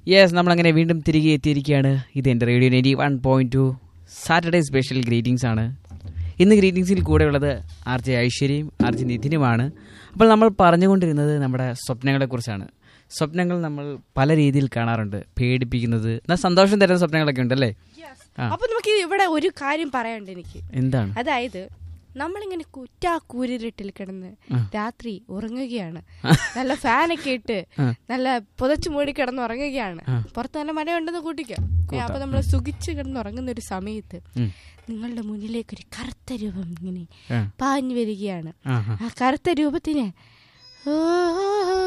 Yes നമ്മളങ്ങനെ വീണ്ടും തിരികെ എത്തിയിരിക്കുകയാണ് ഇത് എൻ്റെ radio ninety one point two Saturday special greetings ആണ് ഇന്ന് ഗ്രീറ്റിംഗ്സിൽ കൂടെയുള്ളത് ആർ ജെ ഐശ്വര്യയും ആർ ജെ നിതിനുമാണ് അപ്പോൾ നമ്മൾ പറഞ്ഞുകൊണ്ടിരുന്നത് നമ്മുടെ സ്വപ്നങ്ങളെക്കുറിച്ചാണ് സ്വപ്നങ്ങൾ നമ്മൾ പല രീതിയിൽ കാണാറുണ്ട് പേടിപ്പിക്കുന്നത് എന്നാൽ സന്തോഷം തരുന്ന സ്വപ്നങ്ങളൊക്കെ ഉണ്ടല്ലേ ആ. അപ്പൊ നമുക്ക് ഇവിടെ ഒരു കാര്യം പറയാനുണ്ട് എനിക്ക് എന്താണ് അതായത് നമ്മളിങ്ങനെ കുറ്റാ കൂരിരുട്ടിൽ കിടന്ന് ആ. രാത്രി ഉറങ്ങുകയാണ് നല്ല ഫാനൊക്കെ ഇട്ട് ആ. നല്ല പുതച്ചു മൂടി കിടന്ന് ഉറങ്ങുകയാണ് ആ. പുറത്ത് നല്ല മഴയുണ്ടെന്ന് കൂട്ടിക്കാം ഏ, അപ്പൊ നമ്മൾ സുഖിച്ച് കിടന്ന് ഉറങ്ങുന്ന ഒരു സമയത്ത് ഉം. നിങ്ങളുടെ മുന്നിലേക്ക് ഒരു കറുത്ത രൂപം ഇങ്ങനെ ആ. പാഞ്ഞു വരികയാണ് ആ, ആ. ആ കറുത്ത രൂപത്തിന് ഓ, ഓ, ഓ.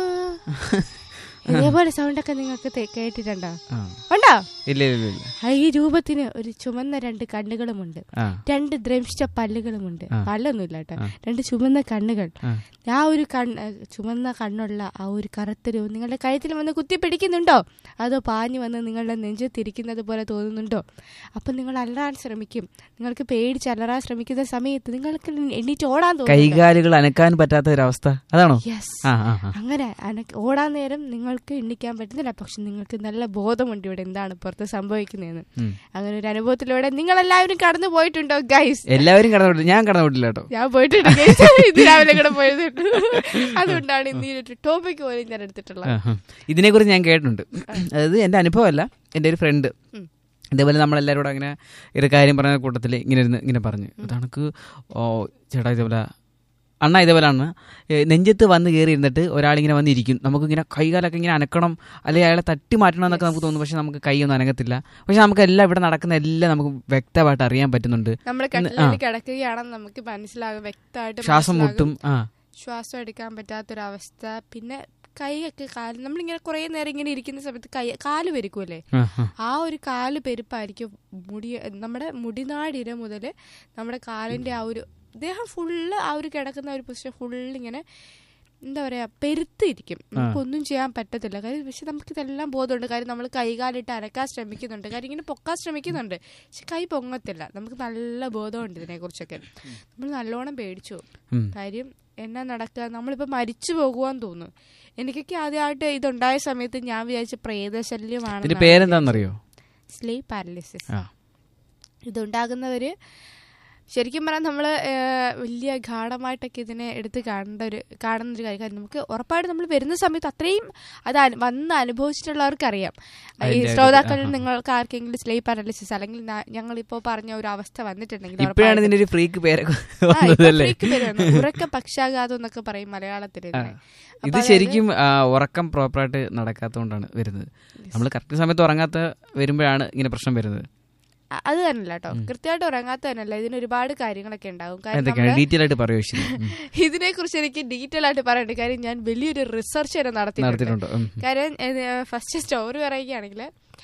ഇതേപോലെ സൗണ്ട് ഒക്കെ നിങ്ങൾക്ക് തെ- കേട്ടിട്ടുണ്ടോ ആ. ഉണ്ടോ ഇല്ല ഇല്ല ഇല്ല ആ, ഈ രൂപത്തിന് ഒരു ചുമന്ന രണ്ട് കണ്ണുകളുമുണ്ട് ആ രണ്ട് ദ്രംശ പല്ലുകളുമുണ്ട് ആ. പല്ലൊന്നുമില്ല കേട്ടോ ആ. രണ്ട് ചുമന്ന കണ്ണുകൾ ആ. ആ ഒരു കണ്ണ് ചുമന്ന കണ്ണുള്ള ആ ഒരു കറുത്ത രൂപം നിങ്ങളുടെ കഴുത്തിൽ വന്ന് കുത്തി പിടിക്കുന്നുണ്ടോ അതോ പാഞ്ഞു വന്ന് നിങ്ങളുടെ നെഞ്ചത്തിരിക്കുന്നത് പോലെ തോന്നുന്നുണ്ടോ അപ്പം നിങ്ങൾ അലറാൻ ശ്രമിക്കും നിങ്ങൾക്ക് പേടിച്ച് അലറാൻ ശ്രമിക്കുന്ന സമയത്ത് നിങ്ങൾക്ക് എണ്ണീറ്റ് ഓടാൻ തോന്നും കൈകാലുകൾ അനക്കാൻ പറ്റാത്ത ഒരവസ്ഥ അതാണോ യെസ് ആ ആ ആ അങ്ങനെ അനക്ക് ഓടാൻ നേരം നിങ്ങൾക്ക് എണ്ണിക്കാൻ പറ്റുന്നില്ല പക്ഷെ നിങ്ങൾക്ക് നല്ല ബോധമുണ്ട് ഇവിടെ എന്താണ് പുറത്ത് സംഭവിക്കുന്നതെന്ന് ഉം. അങ്ങനെ ഒരു അനുഭവത്തിലൂടെ നിങ്ങൾ എല്ലാവരും കടന്നു പോയിട്ടുണ്ടോ ഗൈസ് എല്ലാവരും കടന്നു ഞാൻ കടന്നു വിട്ടില്ല കേട്ടോ ഞാൻ പോയിട്ടുണ്ട് guys. ഇത് രാവിലെ കൂടെ പോയത് അതുകൊണ്ടാണ് ഇന്ന് ഈ ഒരു ടോപ്പിക് പോലും ഞാൻ എടുത്തിട്ടുള്ളത് ആഹാ. ഇതിനെക്കുറിച്ച് ഞാൻ കേട്ടിട്ടുണ്ട് അതായത് എൻ്റെ അനുഭവമല്ല എൻ്റെ ഒരു ഫ്രണ്ട് ഉം. ഇതേപോലെ നമ്മളെല്ലാവരും കൂടെ അങ്ങനെ ഒരു കാര്യം പറയുന്ന കൂട്ടത്തിൽ ഇങ്ങനെ ഇരുന്ന് ഇങ്ങനെ പറഞ്ഞു അതണക്ക് ഓ ചേട്ടാ ഇതേപോലെ അണ്ണ ഇതേപോലെ ആണ് നെഞ്ചത്ത് വന്ന് കയറി ഇരുന്നിട്ട് ഒരാളിങ്ങനെ വന്നിരിക്കും നമുക്കിങ്ങനെ കൈകാലൊക്കെ ഇങ്ങനെ അനക്കണം അല്ലെങ്കിൽ അയാളെ തട്ടി മാറ്റണം എന്നൊക്കെ നമുക്ക് തോന്നും പക്ഷെ നമുക്ക് കൈയൊന്നും അനങ്ങത്തില്ല പക്ഷെ നമുക്ക് എല്ലാം ഇവിടെ നടക്കുന്ന എല്ലാം നമുക്ക് വ്യക്തമായിട്ട് അറിയാൻ പറ്റുന്നുണ്ട് നമ്മൾ കട്ടിലിൽ കിടക്കുകയാണെന്ന് നമുക്ക് മനസ്സിലാകും വ്യക്തമായിട്ട് ശ്വാസം മനസ്സിലാകും. മുട്ടും ആ ശ്വാസം എടുക്കാൻ പറ്റാത്തൊരവസ്ഥ പിന്നെ കൈയൊക്കെ കാല് നമ്മളിങ്ങനെ കുറേ നേരം ഇങ്ങനെ ഇരിക്കുന്ന സമയത്ത് കൈ കാല് പെരുക്കുമല്ലേ ആ, ആ. ആ ഒരു കാല് പെരുപ്പായിരിക്കും മുടി നമ്മുടെ മുടിനാടിര മുതൽ നമ്മുടെ കാലിന്റെ ആ ഒരു ദേഹം ഫുള്ള് ആ ഒരു കിടക്കുന്ന ഒരു പൊസിഷൻ ഫുള്ള് ഇങ്ങനെ എന്താ പറയാ പെരുത്തിരിക്കും നമുക്കൊന്നും ചെയ്യാൻ പറ്റത്തില്ല കാര്യം പക്ഷെ നമുക്ക് ഇതെല്ലാം ബോധമുണ്ട് കാര്യം നമ്മൾ കൈകാലിട്ട് അനക്കാൻ ശ്രമിക്കുന്നുണ്ട് കാര്യം ഇങ്ങനെ പൊക്കാൻ ശ്രമിക്കുന്നുണ്ട് പക്ഷെ കൈ പൊങ്ങത്തില്ല നമുക്ക് നല്ല ബോധമുണ്ട് ഇതിനെ കുറിച്ചൊക്കെ നമ്മൾ നല്ലോണം പേടിച്ചു പോകും. ഉം. കാര്യം എന്നാ നടക്കുക നമ്മളിപ്പോൾ മരിച്ചു പോകുവാന്ന് തോന്നുന്നു എനിക്കൊക്കെ ആദ്യമായിട്ട് ഇതുണ്ടായ സമയത്ത് ഞാൻ വിചാരിച്ച പ്രേതശല്യമാണ് ഇതിന്റെ പേരെന്താണെന്നറിയോ സ്ലീപ് പാരലിസിസ് ആ ഇതുണ്ടാകുന്നവര് ശരിക്കും പറഞ്ഞാൽ നമ്മൾ വലിയ ഗാഠമായിട്ടൊക്കെ ഇതിനെ എടുത്ത് കാണേണ്ട ഒരു കാണുന്ന ഒരു കാര്യം കാരണം നമുക്ക് ഉറപ്പായിട്ട് നമ്മൾ വരുന്ന സമയത്ത് അത്രയും അത് അനു- വന്ന് അനുഭവിച്ചിട്ടുള്ളവർക്ക് അറിയാം ഈ അതിന്റെ ഒരു- ശ്രോതാക്കളിൽ ആഹാ. നിങ്ങൾക്ക് ആർക്കെങ്കിലും സ്ലീപ് പാരലിസിസ് അല്ലെങ്കിൽ ന- ഞങ്ങളിപ്പോ പറഞ്ഞ ഒരു അവസ്ഥ വന്നിട്ടുണ്ടെങ്കിൽ ഇപ്പോഴാണ് ഉറപ്പായിട്ടും- ഇതിന്റെ ഒരു ഫ്രീക്ക് പേരൊക്കെ ആ, ഇപ്പൊ വന്നതല്ലേ freak പേര് വന്നു. ഉറക്ക പക്ഷാഘാതം എന്നൊക്കെ പറയും മലയാളത്തിൽ ഇതിനെ. അപ്പൊ ഇത് അതായത് ശരിക്കും ആ, ഉറക്കം പ്രോപ്പറായിട്ട് നടക്കാത്തതുകൊണ്ടാണ് വരുന്നത് നമ്മൾ കറക്റ്റ് സമയത്ത് ഉറങ്ങാത്ത വരുമ്പോഴാണ് ഇങ്ങനെ പ്രശ്നം വരുന്നത് അ- അത് തന്നെയല്ല കേട്ടോ കൃത്യമായിട്ട് ഉറങ്ങാത്ത തന്നെയല്ല ഇതിന് ഒരുപാട് കാര്യങ്ങളൊക്കെ ഉണ്ടാവും കാര്യം എന്തൊക്കെയാണ് നമ്മള് ഡീറ്റെയിൽ ആയിട്ട് പറയൂ ശരി ഉം. ഇതിനെ കുറിച്ച് എനിക്ക് ഡീറ്റെയിൽ ആയിട്ട് പറയണ്ട കാര്യം ഞാൻ വലിയൊരു റിസർച്ച് തന്നെ നടത്തിയിട്ടുണ്ട് നടത്തിയിട്ടുണ്ടോ ഉം. കാര്യം ഫസ്റ്റ് സ്റ്റോറി പറയുകയാണെങ്കിൽ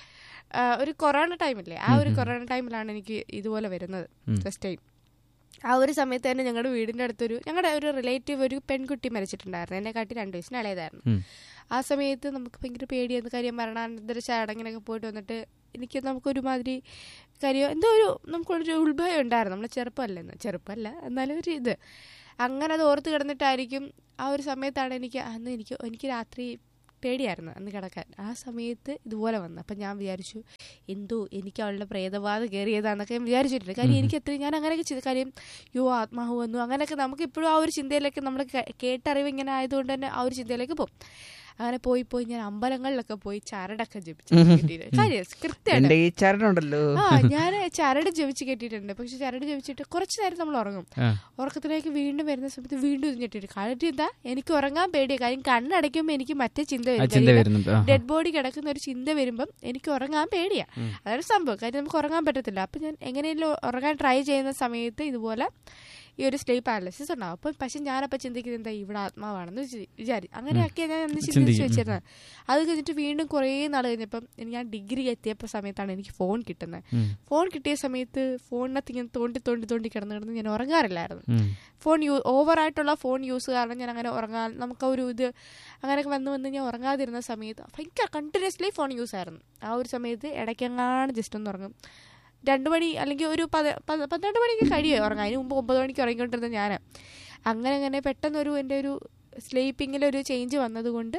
ഒരു കൊറോണ ടൈമില്ലേ ആ ഒരു കൊറോണ ടൈമിലാണ് എനിക്ക് ഇതുപോലെ വരുന്നത് ഫസ്റ്റ് ടൈം ആ ഒരു സമയത്ത് തന്നെ ഞങ്ങളുടെ വീടിന്റെ അടുത്തൊരു ഞങ്ങളുടെ ഒരു റിലേറ്റീവ് ഒരു പെൺകുട്ടി മരിച്ചിട്ടുണ്ടായിരുന്നു എന്നെ കാട്ടി രണ്ട് വയസ്സിന് ഇളയതായിരുന്നു ഉം. ആ സമയത്ത് നമുക്ക് ഭയങ്കര പേടിയായിരുന്നു കാര്യം മരണാനന്തര ചടങ്ങിനൊക്കെ പോയിട്ട് വന്നിട്ട് എനിക്ക് നമുക്കൊരുമാതിരി കാര്യം എന്തോ ഒരു നമുക്കൊരു ഉത്ഭയം ഉണ്ടായിരുന്നു നമ്മൾ ചെറുപ്പമല്ലെന്ന് ചെറുപ്പമല്ല എന്നാലും ഒരു ഇത് അങ്ങനെ അത് ഓർത്ത് കിടന്നിട്ടായിരിക്കും ആ ഒരു സമയത്താണ് എനിക്ക് അന്ന് എനിക്ക് എനിക്ക് രാത്രി പേടിയായിരുന്നു അന്ന് കിടക്കാൻ ആ സമയത്ത് ഇതുപോലെ വന്നു അപ്പം ഞാൻ വിചാരിച്ചു എന്തോ എനിക്ക് അവളുടെ പ്രേതബാധ കയറിയതാന്നൊക്കെ ഞാൻ വിചാരിച്ചിട്ടുണ്ട് കാര്യം എനിക്ക് എത്രയും ഞാൻ അങ്ങനെയൊക്കെ ചെയ്തു കാര്യം യോ ആത്മാവ് വന്നു അങ്ങനെയൊക്കെ നമുക്ക് ഇപ്പോഴും ആ ഒരു ചിന്തയിലേക്ക് നമ്മൾ കേട്ടറിവ് ഇങ്ങനെ ആയതുകൊണ്ട് തന്നെ ആ ഒരു ചിന്തയിലേക്ക് പോകും അങ്ങനെ പോയി പോയി ഞാൻ അമ്പലങ്ങളിലൊക്കെ പോയി ചരടൊക്കെ ജപിച്ചു കിട്ടിയിട്ടുണ്ട്. കാര്യം കൃത്യമായിട്ട് എന്റെ ഈ ചരടുണ്ടല്ലോ ആ ഞാൻ ചരട് ജപിച്ച് കെട്ടിയിട്ടുണ്ട് പക്ഷെ ചരട് ജപിച്ചിട്ട് കുറച്ച് നേരം നമ്മൾ ഉറങ്ങും ആ. ഉറക്കത്തിലേക്ക് വീണ്ടും വരുന്ന സമയത്ത് വീണ്ടും ഇത് ഞെട്ടിട്ട് കാര്യം എന്താ എനിക്ക് ഉറങ്ങാൻ പേടിയ കാര്യം കണ്ണടയ്ക്കുമ്പോൾ എനിക്ക് മറ്റേ ചിന്ത ആ വരും ചിന്ത കാര്യം വരുന്നുണ്ട് ആ, ആ. ഡെഡ് ബോഡി കിടക്കുന്ന ഒരു ചിന്ത വരുമ്പം എനിക്ക് ഉറങ്ങാൻ പേടിയാ അതാണ് സംഭവം കാര്യം നമുക്ക് ഉറങ്ങാൻ പറ്റത്തില്ല അപ്പം ഞാൻ എങ്ങനെയെങ്കിലും ഉറങ്ങാൻ ട്രൈ ചെയ്യുന്ന സമയത്ത് ഇതുപോലെ ഈ ഒരു സ്ലീപ്പ് പാരലിസിസ് ഉണ്ടാവും അപ്പം പക്ഷെ ഞാനപ്പോൾ ചിന്തിക്കുന്നത് എന്താ ഇവിടെ ആത്മാവാണെന്ന് വിചാരി- വിചാരി അങ്ങനെയൊക്കെ ഞാൻ അന്ന് ചിന്തിച്ച് ചിന്തിക്കും. വെച്ചിരുന്നത് അത് കഴിഞ്ഞിട്ട് വീണ്ടും കുറേ നാൾ കഴിഞ്ഞപ്പം ഞാൻ ഡിഗ്രി എത്തിയപ്പോൾ സമയത്താണ് എനിക്ക് ഫോൺ കിട്ടുന്നത് ഉം. ഫോൺ കിട്ടിയ സമയത്ത് ഫോണിനകത്ത് ഇങ്ങനെ തോണ്ടി തോണ്ടി തോണ്ടി കിടന്ന് കിടന്ന് ഞാൻ ഉറങ്ങാറില്ലായിരുന്നു ഉം. ഫോൺ യൂ ഓവറായിട്ടുള്ള ഫോൺ യൂസ് കാരണം ഞാൻ അങ്ങനെ ഉറങ്ങാൻ നമുക്ക് ഒരു ഇത് അങ്ങനെയൊക്കെ വന്ന് വന്ന് ഞാൻ ഉറങ്ങാതിരുന്ന സമയത്ത് ഭയങ്കര കണ്ടിന്യൂസ്ലി ഫോൺ യൂസ് ആയിരുന്നു ആ ഒരു സമയത്ത് ഇടയ്ക്കെങ്ങാണ് ജസ്റ്റ് ഒന്ന് ഉറങ്ങും രണ്ട് മണി അല്ലെങ്കിൽ ഒരു പത പത- പന്ത്രണ്ട് മണിക്ക് കഴിയുമോ ഉറങ്ങാം അതിന് മുമ്പ് ഒമ്പത് മണിക്ക് ഉറങ്ങിക്കൊണ്ടിരുന്ന ഞാൻ അങ്ങനെ അങ്ങനെ പെട്ടെന്നൊരു എൻ്റെ ഒരു സ്ലീപ്പിങ്ങിലൊരു ചേഞ്ച് വന്നതുകൊണ്ട്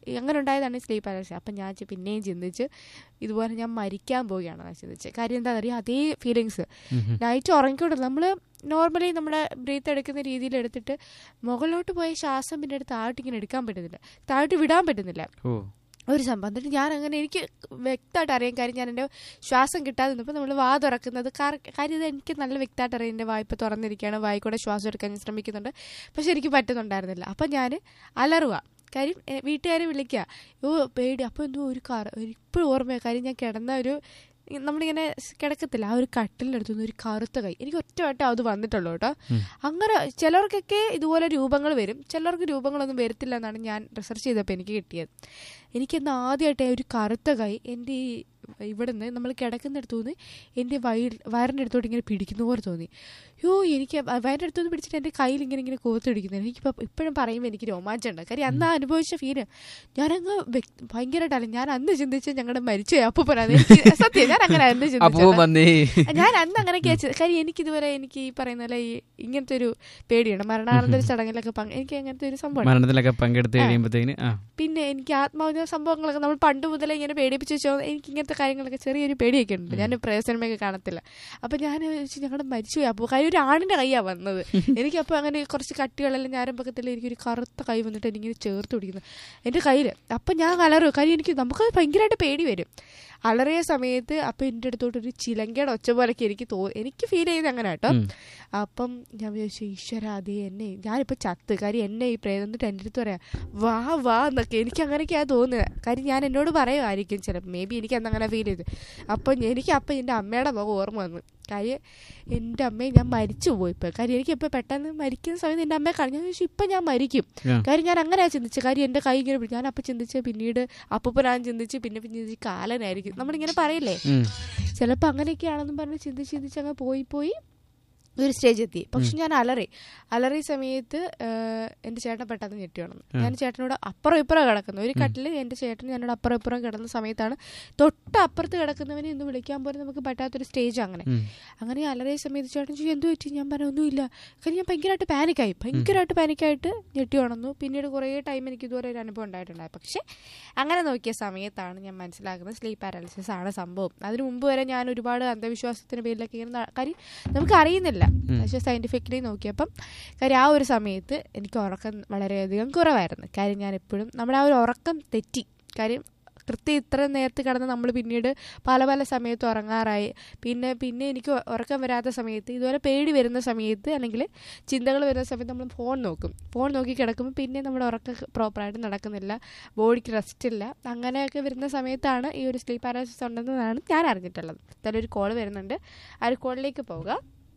അങ്ങനെ ഉണ്ടായതാണ് സ്ലീപ്പ് പാരാലിസിസ് അപ്പം ഞാൻ ചി- പിന്നെയും ചിന്തിച്ച് ഇതുപോലെ ഞാൻ മരിക്കാൻ പോവുകയാണെന്ന് ചിന്തിച്ച് കാര്യം എന്താ പറയുക അതേ ഫീലിങ്സ് നൈറ്റ് ഉറങ്ങിക്കൊണ്ട് നമ്മൾ നോർമലി നമ്മുടെ ബ്രീത്ത് എടുക്കുന്ന രീതിയിൽ എടുത്തിട്ട് മുകളിലോട്ട് പോയ ശ്വാസം പിന്നെ എടുത്ത് താഴോട്ട് ഇങ്ങനെ എടുക്കാൻ പറ്റുന്നില്ല താഴോട്ട് വിടാൻ പറ്റുന്നില്ല ഓ ഒരു സംഭവം എന്നിട്ട് ഞാൻ അങ്ങനെ എനിക്ക് വ്യക്തമായിട്ട് അറിയാൻ കാര്യം ഞാൻ എൻ്റെ ശ്വാസം കിട്ടാതെ നിന്നപ്പോൾ നമ്മൾ വാ തുറക്കുന്നത് കാർ- കാര്യം ഇത് എനിക്ക് നല്ല വ്യക്തമായിട്ട് അറിയാം എൻ്റെ വായ്പ തുറന്നിരിക്കുകയാണ് വായി കൂടെ ശ്വാസം എടുക്കാൻ ഞാൻ ശ്രമിക്കുന്നുണ്ട് പക്ഷെ എനിക്ക് പറ്റുന്നുണ്ടായിരുന്നില്ല അപ്പം ഞാൻ അലറുക കാര്യം വീട്ടുകാരെ വിളിക്കുക ഓ പേടി അപ്പോൾ എന്തോ ഒരു കാർ ഇപ്പോഴും ഓർമ്മയാണ് കാര്യം ഞാൻ കിടന്ന ഒരു നമ്മളിങ്ങനെ കിടക്കത്തില്ല ആ ഒരു കട്ടിലിനടുത്തുനിന്ന് ഒരു കറുത്ത കൈ എനിക്ക് ഒറ്റ വട്ടം അത് വന്നിട്ടുള്ളൂ കേട്ടോ അങ്ങനെ ചിലർക്കൊക്കെ ഇതുപോലെ രൂപങ്ങൾ വരും ചിലർക്ക് രൂപങ്ങളൊന്നും വരത്തില്ല എന്നാണ് ഞാൻ റിസർച്ച് ചെയ്തപ്പോൾ എനിക്ക് കിട്ടിയത് എനിക്കെന്ന് ആദ്യമായിട്ട് ഒരു കറുത്ത കൈ എൻ്റെ ഈ ഇവിടുന്ന് നമ്മൾ കിടക്കുന്നിടത്തു നിന്ന് എൻ്റെ വയർ വയറിൻ്റെ അടുത്തോട്ട് ഇങ്ങനെ പിടിക്കുന്ന പോലെ തോന്നി യോ എനിക്ക് വയറിൻ്റെ അടുത്തുനിന്ന് പിടിച്ചിട്ട് എൻ്റെ കയ്യിൽ ഇങ്ങനെ ഇങ്ങനെ കോത്തിടിക്കുന്നത് എനിക്കിപ്പോൾ ഇപ്പോഴും പറയുമ്പോൾ എനിക്ക് രോമാഞ്ചമുണ്ട് കാര്യം അന്ന് ആ അനുഭവിച്ച ഫീല് ഞാനങ്ങ് വ്യക്ത- ഭയങ്കരമായിട്ടല്ല ഞാൻ അന്ന് ചിന്തിച്ച് ഞങ്ങളുടെ മരിച്ചു അപ്പോൾ പറയാതെ സത്യം ഞാൻ അങ്ങനെ അന്ന് അപ്പൂ ചിന്തിച്ചു വന്നേ ഞാൻ അന്ന് അങ്ങനെയൊക്കെ വെച്ചത് കാര്യം എനിക്കിതുവരെ എനിക്ക് ഈ പറയുന്ന പോലെ ഈ ഇങ്ങനത്തെ ഒരു പേടിയാണ് മരണാനന്തര ചടങ്ങിലൊക്കെ പങ്ക് എനിക്ക് അങ്ങനത്തെ ഒരു സംഭവം മരണത്തിലൊക്കെ പങ്കെടുത്ത് കഴിയുമ്പോഴത്തേന് ആ പിന്നെ എനിക്ക് ആത്മാവിന്റെ സംഭവങ്ങളൊക്കെ നമ്മൾ പണ്ട് മുതലേ ഇങ്ങനെ പേടിപ്പിച്ച് വെച്ചോ എനിക്ക് ഇങ്ങനത്തെ കാര്യങ്ങളൊക്കെ ചെറിയൊരു പേടിയൊക്കെ ഉണ്ട് ഞാൻ പ്രേസനമൊക്കെ കാണത്തില്ല അപ്പൊ ഞാൻ വെച്ച് ഞങ്ങളുടെ മരിച്ചുപോയി അപ്പോൾ കൈ ഒരു ആണിന്റെ കൈയാ വന്നത് എനിക്കപ്പോൾ അങ്ങനെ കുറച്ച് കട്ടികളെല്ലാം ഞാനും പക്കത്തിൽ എനിക്കൊരു കറുത്ത കൈ വന്നിട്ട് എനിക്കിങ്ങനെ ചേർത്ത് പിടിക്കുന്നു എൻ്റെ കയ്യിൽ അപ്പം ഞാൻ കലറും കാര്യം എനിക്ക് നമുക്ക് ഭയങ്കരമായിട്ട് പേടി വരും അലറിയ സമയത്ത് അപ്പം എൻ്റെ അടുത്തോട്ട് ഒരു ചിലങ്കയുടെ ഒച്ച പോലൊക്കെ എനിക്ക് തോ എനിക്ക് ഫീൽ ചെയ്യുന്നത് അങ്ങനെ കേട്ടോ അപ്പം ഞാൻ വിചാരിച്ചു ഈശ്വര അതേ എന്നെ ഞാനിപ്പോൾ ചത്ത് കാര്യം എന്നെ ഈ പ്രേതം എന്നിട്ട് എൻ്റെ അടുത്ത് പറയാം വാ വാ എന്നൊക്കെ എനിക്ക് അങ്ങനെയൊക്കെയാണ് തോന്നുന്നത് കാര്യം ഞാൻ എന്നോട് പറയുമായിരിക്കും ചിലപ്പോൾ മേ ബി എനിക്ക് അന്ന് അങ്ങനെ ഫീൽ ചെയ്തു അപ്പം എനിക്ക് അപ്പം എൻ്റെ അമ്മയുടെ മുഖം ഓർമ്മ വന്നു കാര്യം എൻ്റെ അമ്മയെ ഞാൻ മരിച്ചു പോയി ഇപ്പോൾ കാര്യം എനിക്ക് ഇപ്പോൾ പെട്ടെന്ന് മരിക്കുന്ന സമയത്ത് എൻ്റെ അമ്മയെ കാണും ഞാൻ ചോദിച്ചു ഇപ്പം ഞാൻ മരിക്കും ആ. കാര്യം ഞാൻ അങ്ങനെയാണ് ചിന്തിച്ചത് കാര്യം എൻ്റെ കൈ ഇങ്ങനെ പിടിച്ചു ഞാൻ അപ്പം ചിന്തിച്ച് പിന്നീട് അപ്പൂപ്പനാൻ ചിന്തിച്ച് പിന്നെ പിന്നെ ചിന്തിച്ച് കാലനായിരിക്കും നമ്മളിങ്ങനെ പറയില്ലേ ഉം. ചിലപ്പോൾ അങ്ങനെയൊക്കെയാണെന്നും പറഞ്ഞ് ചിന്തിച്ച് ചിന്തിച്ച് അങ്ങ് പോയി പോയി ഒരു സ്റ്റേജ് എത്തി പക്ഷെ ഞാൻ അലറി അലറിയ സമയത്ത് ഏഹ്, എൻ്റെ ചേട്ടൻ പെട്ടെന്ന് ഞെട്ടി വന്നു ഞാൻ ചേട്ടനോട് അപ്പുറം ഇപ്പുറം കിടക്കുന്നു ഒരു കട്ടിൽ എൻ്റെ ചേട്ടൻ ഞാനോട് അപ്പുറം ഇപ്പുറം കിടന്ന സമയത്താണ് തൊട്ട് അപ്പുറത്ത് കിടക്കുന്നവനെ ഇന്ന് വിളിക്കാൻ പോലും നമുക്ക് പറ്റാത്തൊരു സ്റ്റേജ് അങ്ങനെ ഉം. അങ്ങനെ അലറിയ സമയത്ത് ചേട്ടൻ ചോദിച്ചു എന്ത് പറ്റി ഞാൻ പറഞ്ഞു ഒന്നുമില്ല കാര്യം ഞാൻ ഭയങ്കരമായിട്ട് പാനിക്കായി ഭയങ്കരമായിട്ട് പാനിക്കായിട്ട് ഞെട്ടി ഉണർന്നു പിന്നീട് കുറേ ടൈം എനിക്ക് ഇതുവരെ ഒരു അനുഭവം ഉണ്ടായിട്ടുണ്ടായി പക്ഷേ അങ്ങനെ നോക്കിയ സമയത്താണ് ഞാൻ മനസ്സിലാക്കുന്നത് സ്ലീപ്പ് പാരാലിസിസ് ആണ് സംഭവം അതിനു മുമ്പ് വരെ ഞാൻ ഒരുപാട് അന്ധവിശ്വാസത്തിന് പേരിലൊക്കെ ഇങ്ങനെ ന- കാര്യം നമുക്ക് അറിയുന്നില്ല പക്ഷേ സയൻറ്റിഫിക്കലി നോക്കിയപ്പം കാര്യം ആ ഒരു സമയത്ത് എനിക്ക് ഉറക്കം വളരെയധികം കുറവായിരുന്നു കാര്യം ഞാൻ എപ്പോഴും നമ്മുടെ ആ ഒരു ഉറക്കം തെറ്റി കാര്യം കൃത്യം ഇത്ര നേരത്ത് കിടന്ന് നമ്മൾ പിന്നീട് പല പല സമയത്ത് ഉറങ്ങാറായി പിന്നെ പിന്നെ എനിക്ക് ഉ- ഉറക്കം വരാത്ത സമയത്ത് ഇതുപോലെ പേടി വരുന്ന സമയത്ത് അല്ലെങ്കിൽ ചിന്തകൾ വരുന്ന സമയത്ത് നമ്മൾ ഫോൺ നോക്കും ഫോൺ നോക്കി കിടക്കുമ്പോൾ പിന്നെ നമ്മുടെ ഉറക്കം പ്രോപ്പറായിട്ട് നടക്കുന്നില്ല ബോഡിക്ക് റെസ്റ്റ് ഇല്ല അങ്ങനെയൊക്കെ വരുന്ന സമയത്താണ് ഈ ഒരു സ്ലീപ്പ് പാരാലിസിസ് ഉണ്ടെന്നാണ് ഞാൻ അറിഞ്ഞിട്ടുള്ളത് എന്തായാലും ഒരു കോൾ വരുന്നുണ്ട് ആ ഒരു കോളിലേക്ക് പോവുക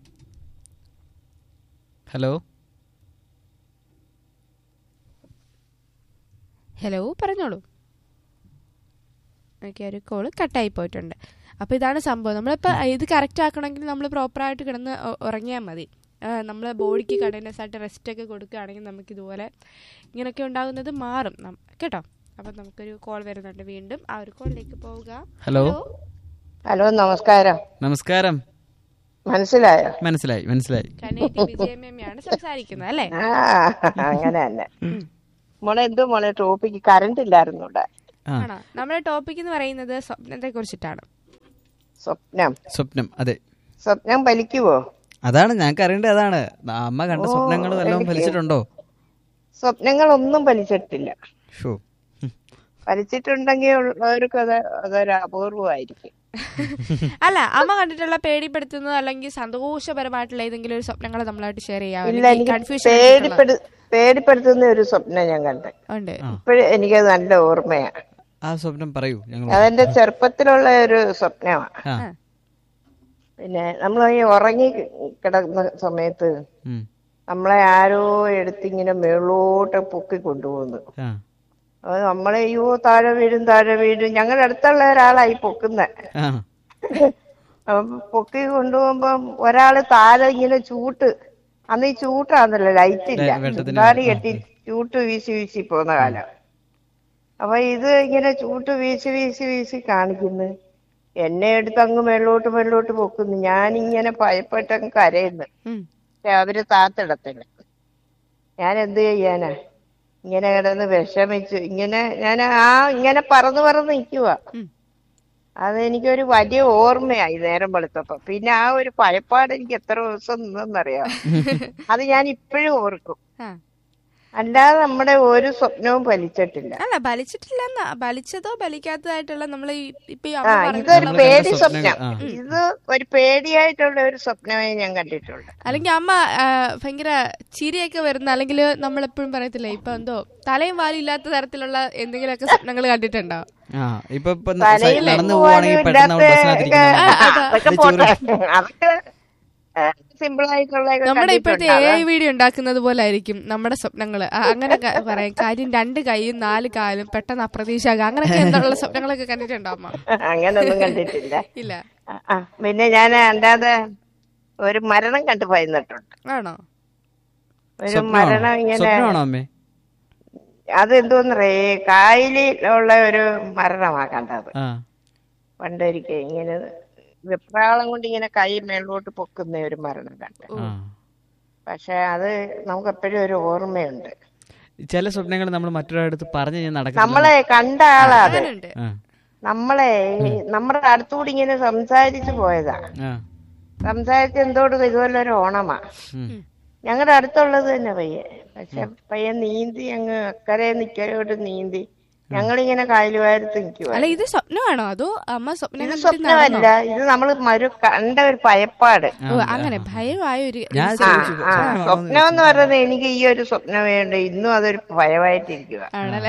ഹലോ ഹലോ പറഞ്ഞോളൂ ഓക്കെ ഒരു കോള് കട്ടായി പോയിട്ടുണ്ട് അപ്പോൾ ഇതാണ് സംഭവം നമ്മളിപ്പോൾ ഇത് കറക്റ്റ് ആക്കണമെങ്കിൽ നമ്മൾ പ്രോപ്പറായിട്ട് കിടന്ന് ഉ- ഉറങ്ങിയാൽ മതി നമ്മൾ ബോഡിക്ക് കണ്ടിന്യൂസ് ആയിട്ട് റെസ്റ്റ് ഒക്കെ കൊടുക്കുകയാണെങ്കിൽ നമുക്ക് ഇതുപോലെ ഇങ്ങനെയൊക്കെ ഉണ്ടാകുന്നത് മാറും നം- കേട്ടോ അപ്പം നമുക്കൊരു കോൾ വരുന്നുണ്ട് വീണ്ടും ആ ഒരു കോളിലേക്ക് പോവുക ഹലോ ഹലോ നമസ്കാരം നമസ്കാരം മനസ്സിലായോ മനസ്സിലായി മനസ്സിലായി കണ്ണേറ്റി വിജയമേമ്മയാണ് സംസാരിക്കുന്നത് അല്ലേ ആ അങ്ങനെ തന്നെ മോളെ എന്തോ മോളെ ടോപ്പിക്ക് കറണ്ട് ഇല്ലായിരുന്നു ഇവിടെ ആ ആണോ നമ്മുടെ ടോപ്പിക് എന്ന് പറയുന്നത് സ്വപ്നത്തെ കുറിച്ചിട്ടാണ് സ്വപ്നം സ്വപ്നം അതെ സ്വപ്നം വലിക്കുവോ അതാണ് ഞങ്ങൾക്ക് അറിയേണ്ടത് അതാണ് അമ്മ കണ്ട സ്വപ്നങ്ങൾ വല്ലതും എനിക്ക് ഫലിച്ചിട്ടുണ്ടോ സ്വപ്നങ്ങളൊന്നും വലിച്ചിട്ടില്ല ഷോ വലിച്ചിട്ടുണ്ടെങ്കിൽ ഉള്ളവർക്ക് അത് അതൊരു അപൂർവമായിരിക്കും അല്ല അമ്മ കണ്ടിട്ടുള്ള പേടിപ്പെടുത്തുന്നത് അല്ലെങ്കിൽ സന്തോഷപരമായിട്ടുള്ള ഏതെങ്കിലും ഒരു സ്വപ്നങ്ങൾ നമ്മളായിട്ട് ഷെയർ ഇല്ല എനിക്ക് പേടിപ്പെടു പേടിപ്പെടുത്തുന്ന ഒരു സ്വപ്നം ഞാൻ കണ്ടത് ഉണ്ട് ഇപ്പോഴും എനിക്കത് നല്ല ഓർമ്മയാണ് ആ സ്വപ്നം പറയൂ ഞങ്ങൾ അതെന്റെ ചെറുപ്പത്തിലുള്ള ഒരു സ്വപ്നമാണ് ആ പിന്നെ നമ്മൾ ഈ ഉറങ്ങി കിടക്കുന്ന സമയത്ത് ഉം. നമ്മളെ ആരോ എടുത്തിങ്ങനെ മേളോട്ട് പൊക്കി കൊണ്ടുപോകുന്നു ആ അത് നമ്മളെ അയ്യോ താഴെ വീഴും താഴെ വീഴും ഞങ്ങളുടെ അടുത്തുള്ള ഒരാളായി പൊക്കുന്നത് ആ പൊക്കി കൊണ്ടുപോകുമ്പം ഒരാള് താഴെ ഇങ്ങനെ ചൂട്ട് അന്ന് ഈ ചൂട്ടാന്നല്ലോ ലൈറ്റ് ഇല്ല ലൈ- വെട്ടത്തിന് ചുണ്ടാണി ആ, കെട്ടി ചൂട്ട് വീശി വീശി പോകുന്ന കാലം അപ്പൊ ഇത് ഇങ്ങനെ ചൂട്ട് വീശി വീശി വീശി കാണിക്കുന്നു എന്നെ എടുത്ത് അങ്ങ് മേളോട്ട് മേളോട്ട് പൊക്കുന്നു ഞാനിങ്ങനെ ഭയപ്പെട്ടങ്ങ് കരയുന്നു ഉം. പക്ഷെ അവര് താത്തിടത്തില്ല ഞാൻ എന്ത് ചെയ്യാനാ ഇങ്ങനെ കിടന്ന് വിഷമിച്ചു ഇങ്ങനെ ഞാൻ ആ ഇങ്ങനെ പറന്ന് പറന്ന് നിൽക്കുക ഉം. അതെനിക്കൊരു വലിയ ഓർമ്മയായി നേരം വെളുത്തപ്പോ പിന്നെ ആ ഒരു ഭയപ്പാട് എനിക്ക് എത്ര ദിവസം നിന്നെന്നറിയാം അത് ഞാൻ ഇപ്പോഴും ഓർക്കും ആ അല്ലാതെ നമ്മുടെ ഒരു സ്വപ്നവും ഫലിച്ചിട്ടില്ല അല്ല ബലിച്ചിട്ടില്ല ബലിച്ചതോ ബലിക്കാത്തതായിട്ടുള്ള നമ്മൾ ഇപ്പൊ ഈ ആ അമ്മ ഇതൊരു പറഞ്ഞ നമ്മള് പേടി കണ്ട സ്വപ്നം സ്വപ്നങ്ങൾ, ആ. ഇത് ഒരു പേടിയായിട്ടുള്ള ഒരു സ്വപ്നമേ ഞാൻ കണ്ടിട്ടുള്ളൂ അല്ലെങ്കിൽ അമ്മ ആ, ഭയങ്കര ചിരിയൊക്കെ വരുന്ന അല്ലെങ്കിൽ നമ്മൾ എപ്പോഴും പറയത്തില്ലേ ഇപ്പൊ എന്തോ തലയും വാലും ഇല്ലാത്ത തരത്തിലുള്ള എന്തെങ്കിലുമൊക്കെ സ്വപ്നങ്ങൾ കണ്ടിട്ടുണ്ടോ ആ ഇപ്പൊ ഇപ്പൊ തലയിൽ നടന്നു പോവാനും പോവാണെങ്കിൽ പെട്ടെന്ന് നമ്മൾ ഇല്ലാത്ത ബസ്സിനകത്തിരിക്കുന്ന ആ, അതാ. അതൊക്കെ പോട്ടെ അതൊക്കെ സിമ്പിൾ ആയിട്ടുള്ള നമ്മുടെ ഇപ്പോഴത്തെ എ ഐ വീഡിയോ ഉണ്ടാക്കുന്നത് പോലെ ആയിരിക്കും നമ്മുടെ സ്വപ്നങ്ങള് ആ, അങ്ങനെ ക- പറയാം കാര്യം രണ്ട് കൈയും നാല് കാലും പെട്ടെന്ന് അപ്രതീക്ഷയാകുക അങ്ങനെയൊക്കെ എന്നുള്ള സ്വപ്നങ്ങളൊക്കെ കണ്ടിട്ടുണ്ടോ അമ്മ അങ്ങനൊന്നും കണ്ടിട്ടില്ല ഇല്ല ആ, ആ പിന്നെ ഞാൻ അല്ലാതെ ഒരു മരണം കണ്ടു ഭയന്നിട്ടുണ്ട് ആണോ ഒരു മരണം സ്വപ്നമാണോ ഇങ്ങനെ സ്വപ്നമാണോ അമ്മേ അതെന്തോന്നറിയേ കായലിലുള്ള ഒരു മരണമാ കണ്ടത് ആ പണ്ടൊരിക്കൽ ഇങ്ങനെ വെപ്രാളം കൊണ്ട് ഇങ്ങനെ കൈ മേലോട്ട് പൊക്കുന്ന ഒരു മരണം കണ്ട് ആ പക്ഷെ അത് നമുക്ക് എപ്പോഴും ഒരു ഓർമ്മയുണ്ട് ചില സ്വപ്നങ്ങൾ നമ്മൾ മറ്റൊരാടുത്ത് പറഞ്ഞു കഴിഞ്ഞാൽ നടക്കുന്നില്ല നമ്മളെ കണ്ട ആളാ അത് അങ്ങനുണ്ട് ആ നമ്മളെ ഈ നമ്മുടെ അടുത്തുകൂടി ഇങ്ങനെ സംസാരിച്ചു പോയതാ ആ സംസാരിച്ച് എന്തോട് ഇതുപോലെ ഒരു ഓണമാ ഉം. ഞങ്ങളുടെ അടുത്തുള്ളത് തന്നെ പയ്യൻ പക്ഷെ പയ്യൻ നീന്തി അങ്ങ് അക്കരെ നിക്കരോട്ട് നീന്തി ഞങ്ങളിങ്ങനെ കായലുവാരത്ത് നിൽക്കുക അല്ല ഇത് സ്വപ്നമാണോ അതോ അമ്മ സ്വപ്നം ഇത് കണ്ടിട്ട് സ്വപ്നമല്ല ഇത് നമ്മൾ മരു കണ്ട ഒരു ഭയപ്പാട് ഓ അങ്ങനെ ഭയമായ ഒരു ഞാൻ ആ ചോദിച്ചു, ആ സ്വപ്നമാണോ എന്ന് സ്വപ്നം എന്ന് പറയുന്നത് എനിക്ക് ഈ ഒരു സ്വപ്നം വേണ്ട ഇന്നും അതൊരു ഭയമായിട്ടിരിക്കുക ആണല്ലേ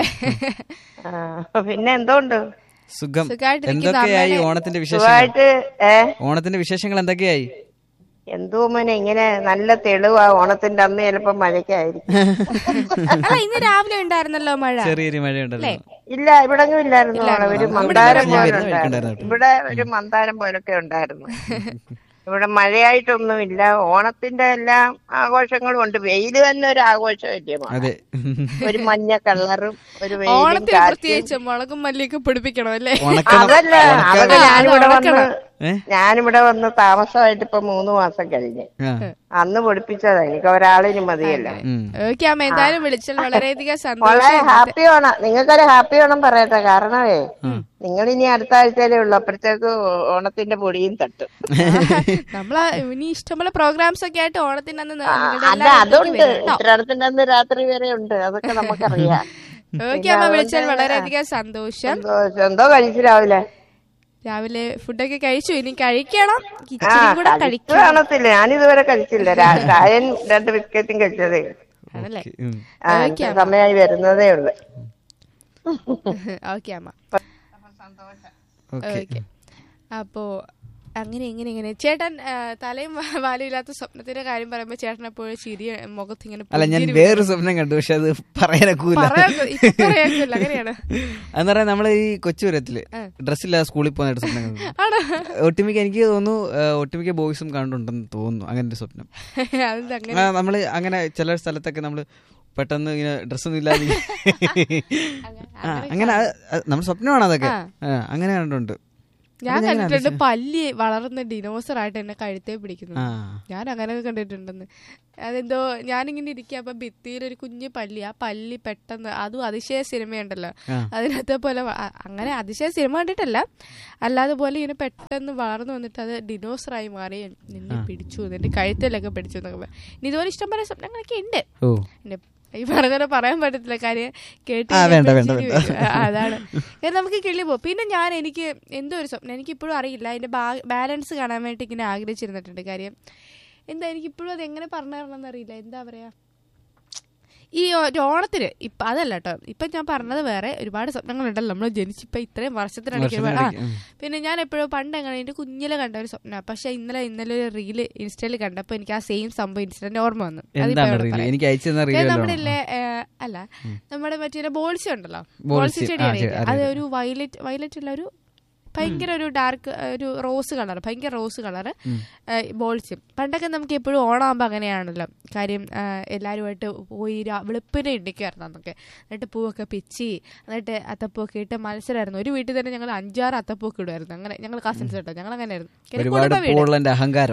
ആ പിന്നെ എന്തോണ്ട് സുഖം സുഖായിട്ടിരിക്കുന്നു. എന്തൊക്കെയായി അമ്മേനെ- ഓണത്തിന്റെ വിശേഷങ്ങൾ സുഖമായിട്ട് ഏ ഓണത്തിന്റെ വിശേഷങ്ങൾ എന്തൊക്കെയായി എന്തോ മോനെ ഇങ്ങനെ നല്ല തെളിവാ ഓണത്തിന്റെ അന്ന് ചിലപ്പോ മഴയ്ക്കായിരിക്കും അല്ല ഇന്ന് രാവിലെ ഉണ്ടായിരുന്നല്ലോ മഴ ചെറിയൊരു മഴയുണ്ടല്ലോ ഇല്ല ഇവിടെങ്ങും ഇല്ലായിരുന്നു മോളെ ഒരു നമ്മുടെ മന്ദാരം ഇവിടെ പോലെ വരുന്ന ഉണ്ടായിരുന്നു വഴിക്കുണ്ടായിരുന്നു ഇവിടെ ഒരു മന്ദാരം പോലൊക്കെ ഉണ്ടായിരുന്നു ഇവിടെ മഴയായിട്ടൊന്നുമില്ല ഓണത്തിന്റെ എല്ലാ ആഘോഷങ്ങളും ഉണ്ട് വെയില് തന്നെ ഒരു ആഘോഷമല്ലേ മോളെ? അതെ ഒരു മഞ്ഞ കളറും ഒരു വെയിലും ഓണത്തിന് കാറ്റും പ്രത്യേകിച്ച് മുളകും മല്ലിയൊക്കെ പിടിപ്പിക്കണം അല്ലേ ഉണക്കണം അതല്ല അതൊക്കെ ആ, അത് ഞാനിവിടെ വന്ന് ഉണക്കണം. ഏ? ഞാനിവിടെ വന്ന് താമസമായിട്ട് ഇപ്പൊ മൂന്ന് മാസം കഴിഞ്ഞ് ആ. അന്ന് പൊടിപ്പിച്ചതാ എനിക്ക് ഒരാളിന് മതിയല്ല ഉം. ഓക്കെ അമ്മ എന്തായാലും വിളിച്ചാൽ വളരെയധികം വളരെ സന്തോഷം ഹാപ്പി ഓണം നിങ്ങൾക്കൊരു ഹാപ്പി ഓണം പറയട്ടെ കാരണമേ നിങ്ങൾ ഇനി അടുത്ത ആഴ്ചയിലേ ഉള്ളൂ അപ്പോഴത്തേക്ക് ഓണത്തിന്റെ പൊടിയും തട്ടും നമ്മള് ഇനി ഇഷ്ടംപോലെ പ്രോഗ്രാംസ് ഒക്കെ ആയിട്ട് ഓണത്തിന് അന്ന് ആ, നിങ്ങളുടെ അല്ല എല്ലാവരും അതുണ്ട് വരും കേട്ടോ. ഉത്തരാടത്തിന്റെ അന്ന് രാത്രി വരെ ഉണ്ട് അതൊക്കെ നമുക്കറിയാം ഓക്കെ അമ്മ വിളിച്ചാൽ വളരെയധികം സന്തോഷം എന്തോ എന്തോ കഴിച്ചു രാവിലെ രാവിലെ ഫുഡൊക്കെ കഴിച്ചു ഇനി കഴിക്കണം ആ ഇച്ചിരി കൂടെ കഴിച്ചു കഴിക്കണം കാണത്തില്ല ഞാനിതുവരെ കഴിച്ചില്ല രാ- ചായൻ രണ്ട് ബിസ്ക്കറ്റും കഴിച്ചതേ ഉള്ളൂ. ആണല്ലേ ഓക്കേ, ഉം. ആ എനിക്ക് സമയമായി വരുന്നതേ ഉള്ളു ഓക്കെ അമ്മ ഓക്കേ. ഓക്കെ അപ്പോ അങ്ങനെ ഇങ്ങനെ ഇങ്ങനെ ചേട്ടൻ ആ, തലയും വാ- വാലും ഇല്ലാത്ത സ്വപ്നത്തിന്റെ കാര്യം പറയുമ്പോ ചേട്ടൻ എപ്പോഴും ചിരി മുഖത്ത് ഇങ്ങനെ അല്ല ഞാൻ പുഞ്ചിരി വേറൊരു സ്വപ്നം കണ്ടു പക്ഷെ അത് പറയാനൊക്കൂല പറയാൻ ഇപ്പൊ പറയാനില്ല അങ്ങനെയാണ് എന്ന് പറയാൻ നമ്മള് ഈ കൊച്ചുപുരത്തില് ഡ്രസ്സില്ലാതെ സ്കൂളിൽ പോകുന്നതായിട്ട് സ്വപ്നം കണ്ടു ആണോ ഒട്ടുമിക്ക എനിക്ക് തോന്നുന്നു ആ, ഒട്ടുമിക്ക ബോയ്സും കണ്ടുണ്ടെന്ന് തോന്നുന്നു അങ്ങനെ ഒരു സ്വപ്നം അതെന്താ അങ്ങനെ ആ, നമ്മള് അങ്ങനെ ചില സ്ഥലത്തൊക്കെ നമ്മള് പെട്ടെന്ന് ഇങ്ങനെ ഡ്രസ്സൊന്നും ഇല്ലാതെ ആ, അങ്ങനെ അത് അത് നമ്മുടെ സ്വപ്നമാണ് അതൊക്കെ ആ, അങ്ങനെ കണ്ടുണ്ട് ഞാൻ കണ്ടിട്ടുണ്ട് പല്ലി വളർന്ന ഡിനോസർ ആയിട്ട് എന്നെ കഴുത്തേ പിടിക്കുന്നു ആ ഞാൻ അങ്ങനെയൊക്കെ കണ്ടിട്ടുണ്ടെന്ന് അതെന്തോ ഞാനിങ്ങനെ ഇരിക്കുക അപ്പൊ ഭിത്തിയിൽ ഒരു കുഞ്ഞു പല്ലി ആ പല്ലി പെട്ടെന്ന് അതും അതിശയ സിനിമയുണ്ടല്ലോ ആ. അതിനകത്തെ പോലെ വ- അ- അങ്ങനെ അതിശയ സിനിമ കണ്ടിട്ടല്ല അല്ലാതെ പോലെ ഇങ്ങനെ പെട്ടെന്ന് വളർന്നു വന്നിട്ട് അത് ഡിനോസറായി മാറി നിന്നെ പിടിച്ചു എന്നിട്ട് കഴുത്തിലൊക്കെ പിടിച്ചു എന്നൊക്കെ പറ- ഇനി ഇതുപോലെ ഇഷ്ടം പോലെ സ്വപ്നങ്ങളൊക്കെ ഉണ്ട് ഓ പിന്നെ ഈ പറഞ്ഞ പറയാൻ പറ്റത്തില്ല കാര്യം കേട്ട് ആ, വേണ്ട, കഴിഞ്ഞാൽ വേണ്ട, ചിരി വേണ്ട. വരും. ആ, അതാണ് കാരണം നമുക്ക് കിളി പോകും പിന്നെ ഞാൻ എനിക്ക് എന്തോ ഒരു സ്വപ്നം എനിക്ക് ഇപ്പോഴും അറിയില്ല അതിന്റെ ബാലൻസ് കാണാൻ വേണ്ടി ഇങ്ങനെ ആഗ്രഹിച്ചിരുന്നിട്ടുണ്ട് കാര്യം എന്താ എനിക്ക് ഇപ്പോഴും അത് എങ്ങനെ പറഞ്ഞു തരണമെന്ന് അറിയില്ല എന്താ പറയാ ഈ ഒരു ഓണത്തിന് ഇപ്പൊ അതല്ല കേട്ടോ ഇപ്പൊ ഞാൻ പറഞ്ഞത് വേറെ ഒരുപാട് സ്വപ്നങ്ങളുണ്ടല്ലോ നമ്മൾ ജനിച്ചിപ്പോ ഇത്രയും വർഷത്തിനിടയ്ക്ക് ഒരുപാട്- ആ വർഷത്തിനിടയ്ക്ക്, ഉം. പിന്നെ ഞാൻ എപ്പോഴും പണ്ട് എങ്ങനെ എന്റെ കുഞ്ഞിലെ കണ്ട ഒരു സ്വപ്നം പക്ഷെ ഇന്നലെ ഇന്നലെ ഒരു റീല് ഇൻസ്റ്റയിൽ കണ്ടപ്പോ എനിക്ക് ആ സെയിം സംഭവം ഇൻസ്റ്റന്റ് ഓർമ്മ വന്നു അതിപ്പോ എന്താണ് ഇവിടെ റീല് പറയാം. എനിക്ക് അയച്ചു തന്ന ഏ, റീല് നമ്മുടെ ഇല്ലേ, ഏ, അല്ല നമ്മുടെ മറ്റേ ബോൾസി ഉണ്ടല്ലോ ബോൾസി, ബോൾസി ചെടി ആ, അറിയില്ലേ? അറിയാം. അത് ഒരു വയലറ്റ് വയലറ്റ് ഉള്ള ഒരു ഭയങ്കര ഒരു ഡാർക്ക് ഒരു റോസ് കളർ ഭയങ്കര റോസ് കളർ ബോൾസി പണ്ടൊക്കെ നമുക്ക് എപ്പോഴും ഓണാകുമ്പോൾ അങ്ങനെയാണല്ലോ കാര്യം ആ, എല്ലാവരുമായിട്ട് പോയി രാ- വെളുപ്പിനെ ഇണ്ടിക്കുമായിരുന്നു അന്നൊക്കെ എന്നിട്ട് പൂവൊക്കെ പിച്ചി എന്നിട്ട് അത്തപ്പൂവൊക്കെ ഇട്ട് മത്സരമായിരുന്നു ഒരു വീട്ടിൽ തന്നെ ഞങ്ങൾ അഞ്ചാറ് അത്തപ്പൂക്ക് ഇടുമായിരുന്നു അങ്ങനെ ഞങ്ങൾ കസിൻസ് കേട്ടോ ഞങ്ങൾ അങ്ങനെയായിരുന്നു കാര്യം ഒരുപാട് കുടുംബ വീട്. പോളന്റെ അഹങ്കാരം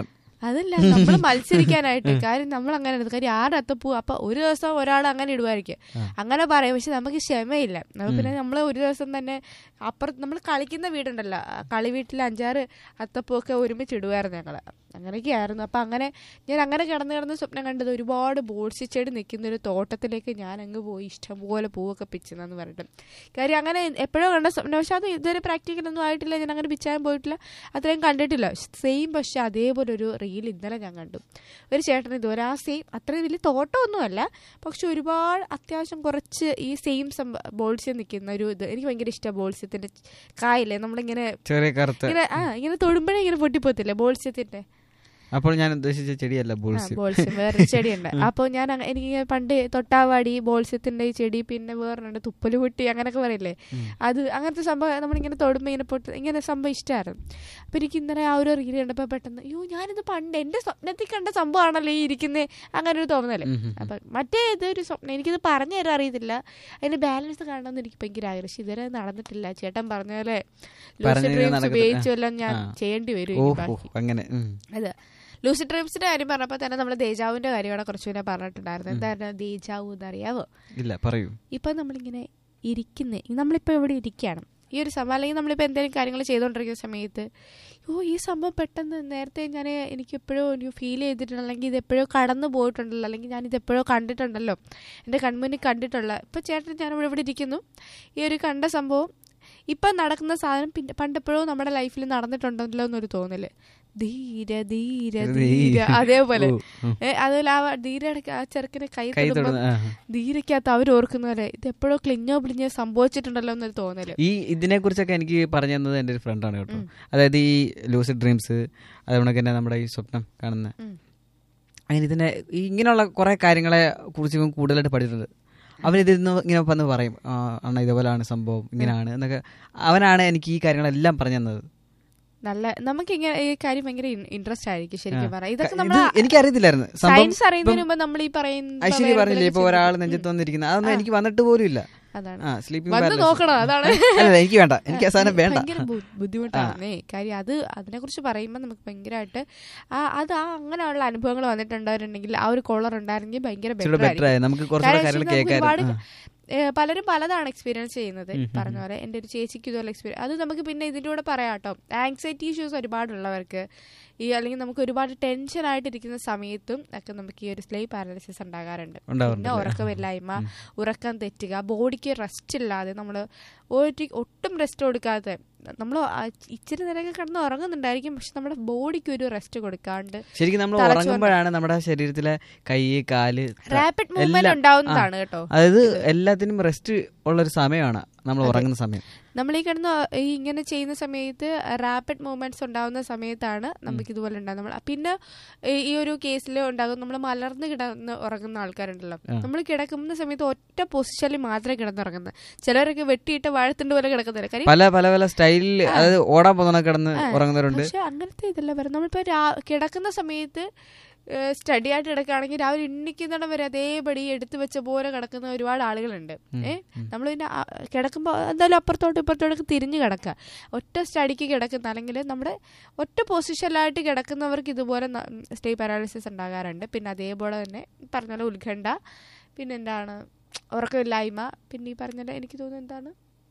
അതല്ല നമ്മൾ മത്സരിക്കാനായിട്ട് കാര്യം നമ്മൾ അങ്ങനെ ഇടുന്നത്. കാര്യം ആരുടെ അത്തപ്പൂ അപ്പൊ ഒരു ദിവസം ഒരാൾ അങ്ങനെ ഇടുമായിരിക്കും അങ്ങനെ പറയും പക്ഷെ നമുക്ക് ക്ഷമയില്ല നമ്മൾ പിന്നെ നമ്മൾ ഒരു ദിവസം തന്നെ അപ്പുറത്ത് നമ്മൾ കളിക്കുന്ന വീടുണ്ടല്ലോ ആ കളി വീട്ടിൽ അഞ്ചാറ് അത്തപ്പൂ ഒക്കെ ഒരുമിച്ച് ഇടുമായിരുന്നു ഞങ്ങള് അങ്ങനെയൊക്കെ ആയിരുന്നു അപ്പൊ അങ്ങനെ ഞാൻ അങ്ങനെ കിടന്ന് കിടന്ന് സ്വപ്നം കണ്ടത് ഒരുപാട് ബോൾസി ചെടി നിൽക്കുന്ന ഒരു തോട്ടത്തിലേക്ക് ഞാൻ അങ്ങ് പോയി ഇഷ്ടംപോലെ പൂവൊക്കെ പിച്ചെന്നു പറഞ്ഞിട്ട് കാര്യം അങ്ങനെ എപ്പോഴോ കണ്ട സ്വപ്നം പക്ഷെ അത് ഇതുവരെ പ്രാക്ടിക്കൽ ഒന്നും ആയിട്ടില്ല ഞാൻ അങ്ങനെ പിച്ചാൻ പോയിട്ടില്ല അത്രയും കണ്ടിട്ടില്ല സെയിം പക്ഷെ അതേപോലെ ഒരു റീൽ ഇന്നലെ ഞാൻ കണ്ടു ഒരു ചേട്ടൻ ഇതുപോലെ ആ സെയിം അത്രയും വലിയ തോട്ടമൊന്നുമല്ല പക്ഷെ ഒരുപാട് അത്യാവശ്യം കുറച്ച് ഈ സെയിം ബോൾസ്യം നിൽക്കുന്ന ഒരു ഇത് എനിക്ക് ഭയങ്കര ഇഷ്ടമാണ് ബോൾസ്യത്തിന്റെ കായില്ലേ നമ്മളിങ്ങനെ ചെറിയ കറുത്ത് ഇങ്ങനെ ആ ഇങ്ങനെ തൊടുമ്പോഴേ ഇങ്ങനെ പൊട്ടിപ്പോത്തില്ലേ ബോൾസ്യത്തിന്റെ അപ്പോൾ ഞാൻ ഉദ്ദേശിച്ച ചെടിയല്ല ബോൾസ് ബോൾസ്യം വേറെ ചെടിയുണ്ട് അപ്പോൾ ഞാൻ അങ്ങ- എനിക്ക് ഇങ്ങനെ പണ്ട് തൊട്ടാവാടി ബോൾസ്യത്തിന്റെ ഈ ചെടി പിന്നെ വേറെ തുപ്പലുകുട്ടി അങ്ങനെയൊക്കെ പറയില്ലേ അത് അങ്ങനത്തെ സംഭവം നമ്മളിങ്ങനെ തൊടുമ്പോൾ ഇങ്ങനെ പൊട്ട് ഇങ്ങനെ സംഭവം ഇഷ്ടമായിരുന്നു അപ്പോൾ എനിക്ക് ഇന്നലെ ആ ഒരു റീൽ കണ്ടപ്പോൾ പെട്ടെന്ന് അയ്യോ ഞാനിത് പണ്ട് എൻ്റെ സ്വപ്നത്തിൽ കണ്ട സംഭവമാണല്ലോ ഈ ഇരിക്കുന്നത് അങ്ങനെ ഒരു തോന്നലേ അപ്പം മറ്റേ ഇതൊരു സ്വപ്നം എനിക്കിത് പറഞ്ഞു തരാൻ അറിയത്തില്ല അതിന്റെ ബാലൻസ് കാണണമെന്ന് എനിക്ക് ഭയങ്കര ആഗ്രഹം പക്ഷെ ഇതുവരെ നടന്നിട്ടില്ല ചേട്ടൻ പറഞ്ഞ പോലെ പറഞ്ഞ പോലെ ഡ്രീംസ് നടക്കത്തില്ല. ഉപയോഗിച്ചു എല്ലാം ഞാൻ ആ. ചെയ്യേണ്ടി വരും ഓ ഇനി ഓ ബാക്കി അങ്ങനെ ഉം. അതെ ലൂസി ഡ്രീംസിന്റെ കാര്യം പറഞ്ഞപ്പോൾ തന്നെ നമ്മൾ ദേജാവിന്റെ കാര്യമാണ് കുറച്ചു മുന്നേ പറഞ്ഞിട്ടുണ്ടായിരുന്നു എന്തായിരുന്നു ദേജാവു എന്നറിയാവോ ഇല്ല പറയൂ ഇപ്പൊ നമ്മളിങ്ങനെ ഇരിക്കുന്നേ നമ്മളിപ്പോ ഇവിടെ ഇരിക്കുകയാണ് ഈ ഒരു സംഭവം അല്ലെങ്കിൽ നമ്മളിപ്പോൾ എന്തെങ്കിലും കാര്യങ്ങൾ ചെയ്തുകൊണ്ടിരിക്കുന്ന സമയത്ത് ഓ ഈ സംഭവം പെട്ടെന്ന് നേരത്തെ ഞാൻ എനിക്ക് എപ്പോഴോ എനിക്ക് ഫീൽ ചെയ്തിട്ടുണ്ട് അല്ലെങ്കിൽ ഇത് എപ്പോഴോ കടന്നു പോയിട്ടുണ്ടല്ലോ അല്ലെങ്കിൽ ഞാൻ ഇത് എപ്പോഴോ കണ്ടിട്ടുണ്ടല്ലോ എൻ്റെ കൺമുന്നിൽ കണ്ടിട്ടുള്ള ഇപ്പം ചേട്ടൻ ഞാൻ ഇവിടെ ഇവിടെ ഇരിക്കുന്നു ഈ ഒരു കണ്ട സംഭവം ഇപ്പം നടക്കുന്ന സാധനം പിന്നെ പണ്ടെപ്പോഴോ നമ്മുടെ ലൈഫിൽ നടന്നിട്ടുണ്ടല്ലോ എന്നൊരു തോന്നല് ധീര ധീര ധീര അതേപോലെ ഓ, ഉം. ഏ, അതുപോലെ ആ ധീര ഇടയ്ക്ക് ആ ചെറുക്കിനെ കൈ കൈ തൊടുമ്പോൾ തൊടുന്ന ആ. ധീരക്കകത്ത് അവർ ഓർക്കുന്ന പോലെ ഇത് എപ്പോഴോ ക്ലിഞ്ഞോ പിളിഞ്ഞോ സംഭവിച്ചിട്ടുണ്ടല്ലോ എന്നൊരു തോന്നല് ഈ ഇതിനെ കുറിച്ചൊക്കെ എനിക്ക് പറഞ്ഞു തന്നത് എൻ്റെ ഒരു ഫ്രണ്ടാണ് കേട്ടോ അതായത് ഈ ലൂസിഡ് ഡ്രീംസ് അതുകൊണ്ട് തന്നെ നമ്മുടെ ഈ സ്വപ്നം കാണുന്ന ഉം. അങ്ങനെ ഇതിനെ ഈ ഇങ്ങനെയുള്ള കുറെ കാര്യങ്ങളെ കുറിച്ച് ഇവൻ കൂടുതലായിട്ട് പഠിച്ചിട്ടുണ്ട് അവൻ ഇതിന്ന് ഇങ്ങനെ വന്ന് പറയും "ആ, അണ്ണാ ഇതുപോലെയാണ് സംഭവം ഇങ്ങനെയാണ് എന്നൊക്കെ അവനാണ് എനിക്ക് ഈ കാര്യങ്ങളെല്ലാം പറഞ്ഞു തന്നത് നല്ല നമുക്ക് ഇങ്ങനെ ഈ കാര്യം ഭയങ്കര ഇൻട്രസ്റ്റ് ആയിരിക്കും ശരിക്കും ആ. പറയാം ഇതൊക്കെ ഇത് നമ്മൾ എനിക്കറിയത്തില്ലായിരുന്നു സംഭവം സയൻസ് അറിയുന്നതിന് മുമ്പ് നമ്മൾ ഈ പറയുന്ന ഐശ്വര്യ പറഞ്ഞില്ലേ ഇപ്പൊ വേറെ ഒരാൾ എന്തെങ്കിലും നെഞ്ചത്ത് വന്നിരിക്കുന്നത് അതൊന്നും എനിക്ക് വന്നിട്ട് പോലും ഇല്ല അതാണ് ആ സ്ലീപ്പിംഗ് വന്ന് നോക്കണം അതാണ് അല്ല എനിക്ക് വേണ്ട എനിക്ക് ആ സാധനം വേണ്ട ഭയങ്കര ബു- ബുദ്ധിമുട്ടാണേ കാര്യം അത് അതിനെ കുറിച്ച് പറയുമ്പോൾ നമുക്ക് ഭയങ്കരമായിട്ട് ആ അത് ആ അങ്ങനെയുള്ള അനുഭവങ്ങൾ വന്നിട്ടുണ്ടായിരുന്നെങ്കിൽ ആ ഒരു കോളർ ഉണ്ടായിരുന്നെങ്കിൽ ഭയങ്കര ഇച്ചിരി better ബെറ്റർ ആയി നമുക്ക് കുറച്ചുകൂടെ കാരണം കാര്യങ്ങൾ വെച്ചാൽ നമുക്ക് കേൾക്കാൻ ഒരുപാട് ഏ, പലരും പലതാണ് എക്സ്പീരിയൻസ് ചെയ്യുന്നത് ഈ പറഞ്ഞ പോലെ എൻ്റെ ഒരു ചേച്ചിക്ക് ഇതുപോലെ എക്സ്പീരിയൻസ് അത് നമുക്ക് പിന്നെ ഇതിൻ്റെ കൂടെ പറയാം കേട്ടോ ആങ്സൈറ്റി ഇഷ്യൂസ് ഒരുപാടുള്ളവർക്ക് ഈ അല്ലെങ്കിൽ നമുക്ക് ഒരുപാട് ടെൻഷൻ ആയിട്ടിരിക്കുന്ന സമയത്തും ഒക്കെ നമുക്ക് ഈ ഒരു സ്ലീപ്പ് പാരാലിസിസ് ഉണ്ടാകാറുണ്ട് ഉണ്ടാവാറുണ്ട് പിന്നെ ഉറക്കമില്ലായ്മ ഉറക്കം തെറ്റുക ബോഡിക്ക് റെസ്റ്റ് ഇല്ലാതെ നമ്മൾ ഒരു ഒട്ടും റെസ്റ്റ് കൊടുക്കാതെ നമ്മൾ ഇച്ചിരി നേരമൊക്കെ കിടന്ന് ഉറങ്ങുന്നുണ്ടായിരിക്കും പക്ഷെ നമ്മുടെ ബോഡിക്ക് ഒരു റെസ്റ്റ് കൊടുക്കാണ്ട് ശരിക്കും നമ്മൾ തലച്ചോറിന് ഉറങ്ങുമ്പോഴാണ് നമ്മുടെ ശരീരത്തിലെ കൈ കാല് ത- റാപ്പിഡ് മൂവ്മെന്റ് എല്ലാം- ഉണ്ടാവുന്നതാണ് കേട്ടോ അതായത് എല്ലാത്തിനും റെസ്റ്റ് ഉള്ളൊരു സമയമാണ് നമ്മൾ ഉറങ്ങുന്ന സമയം നമ്മൾ ഈ കിടന്ന് ഈ ഇങ്ങനെ ചെയ്യുന്ന സമയത്ത് റാപ്പിഡ് മൂവ്മെന്റ്സ് ഉണ്ടാകുന്ന സമയത്താണ് നമുക്ക് ഇതുപോലെ ഉണ്ടാകുന്നത് നമ്മൾ പിന്നെ ഈ- ഈ ഒരു കേസിൽ ഉണ്ടാകും നമ്മൾ മലർന്ന് കിടന്ന് ഉറങ്ങുന്ന ആൾക്കാരുണ്ടല്ലോ നമ്മൾ കിടക്കുന്ന സമയത്ത് ഒറ്റ പൊസിഷനിൽ മാത്രമേ കിടന്നുറങ്ങുന്നത് ചിലരൊക്കെ വെട്ടിയിട്ട് വാഴത്തിന്റെ പോലെ കിടക്കുന്നില്ല കാര്യം പല പല പല സ്റ്റൈലിൽ അതായത് ഓടാൻ പോകുന്ന കിടന്ന് ഉറങ്ങുന്നവരുണ്ട് പക്ഷെ അങ്ങനത്തെ ഇതല്ല പറയുന്നത് നമ്മളിപ്പോ രാ- കിടക്കുന്ന സമയത്ത് സ്റ്റഡി ആയിട്ട് കിടക്കുകയാണെങ്കിൽ രാവിലെ എണ്ണിക്കുന്നിടം വരെ അതേപടി എടുത്തു വെച്ച പോലെ കിടക്കുന്ന ഒരുപാട് ആളുകളുണ്ട് ഏഹ് നമ്മൾ പിന്നെ ആ- കിടക്കുമ്പോൾ എന്തായാലും അപ്പുറത്തോട്ട് ഇപ്പുറത്തോട്ടൊക്കെ തിരിഞ്ഞ് കിടക്കുക ഒറ്റ സ്റ്റഡിക്ക് കിടക്കുന്ന അല്ലെങ്കിൽ നമ്മുടെ ഒറ്റ പൊസിഷനിലായിട്ട് കിടക്കുന്നവർക്ക് ഇതുപോലെ സ്റ്റേ പാരാലിസിസ് ഉണ്ടാകാറുണ്ട് പിന്നെ അതേപോലെ തന്നെ പറഞ്ഞ പോലെ ഉത്കണ്ഠ പിന്നെ എന്താണ് ഉറക്കമില്ലായ്മ പിന്നെ ഈ പറഞ്ഞ പോലെ എനിക്ക് തോന്നുന്നു എന്താണ്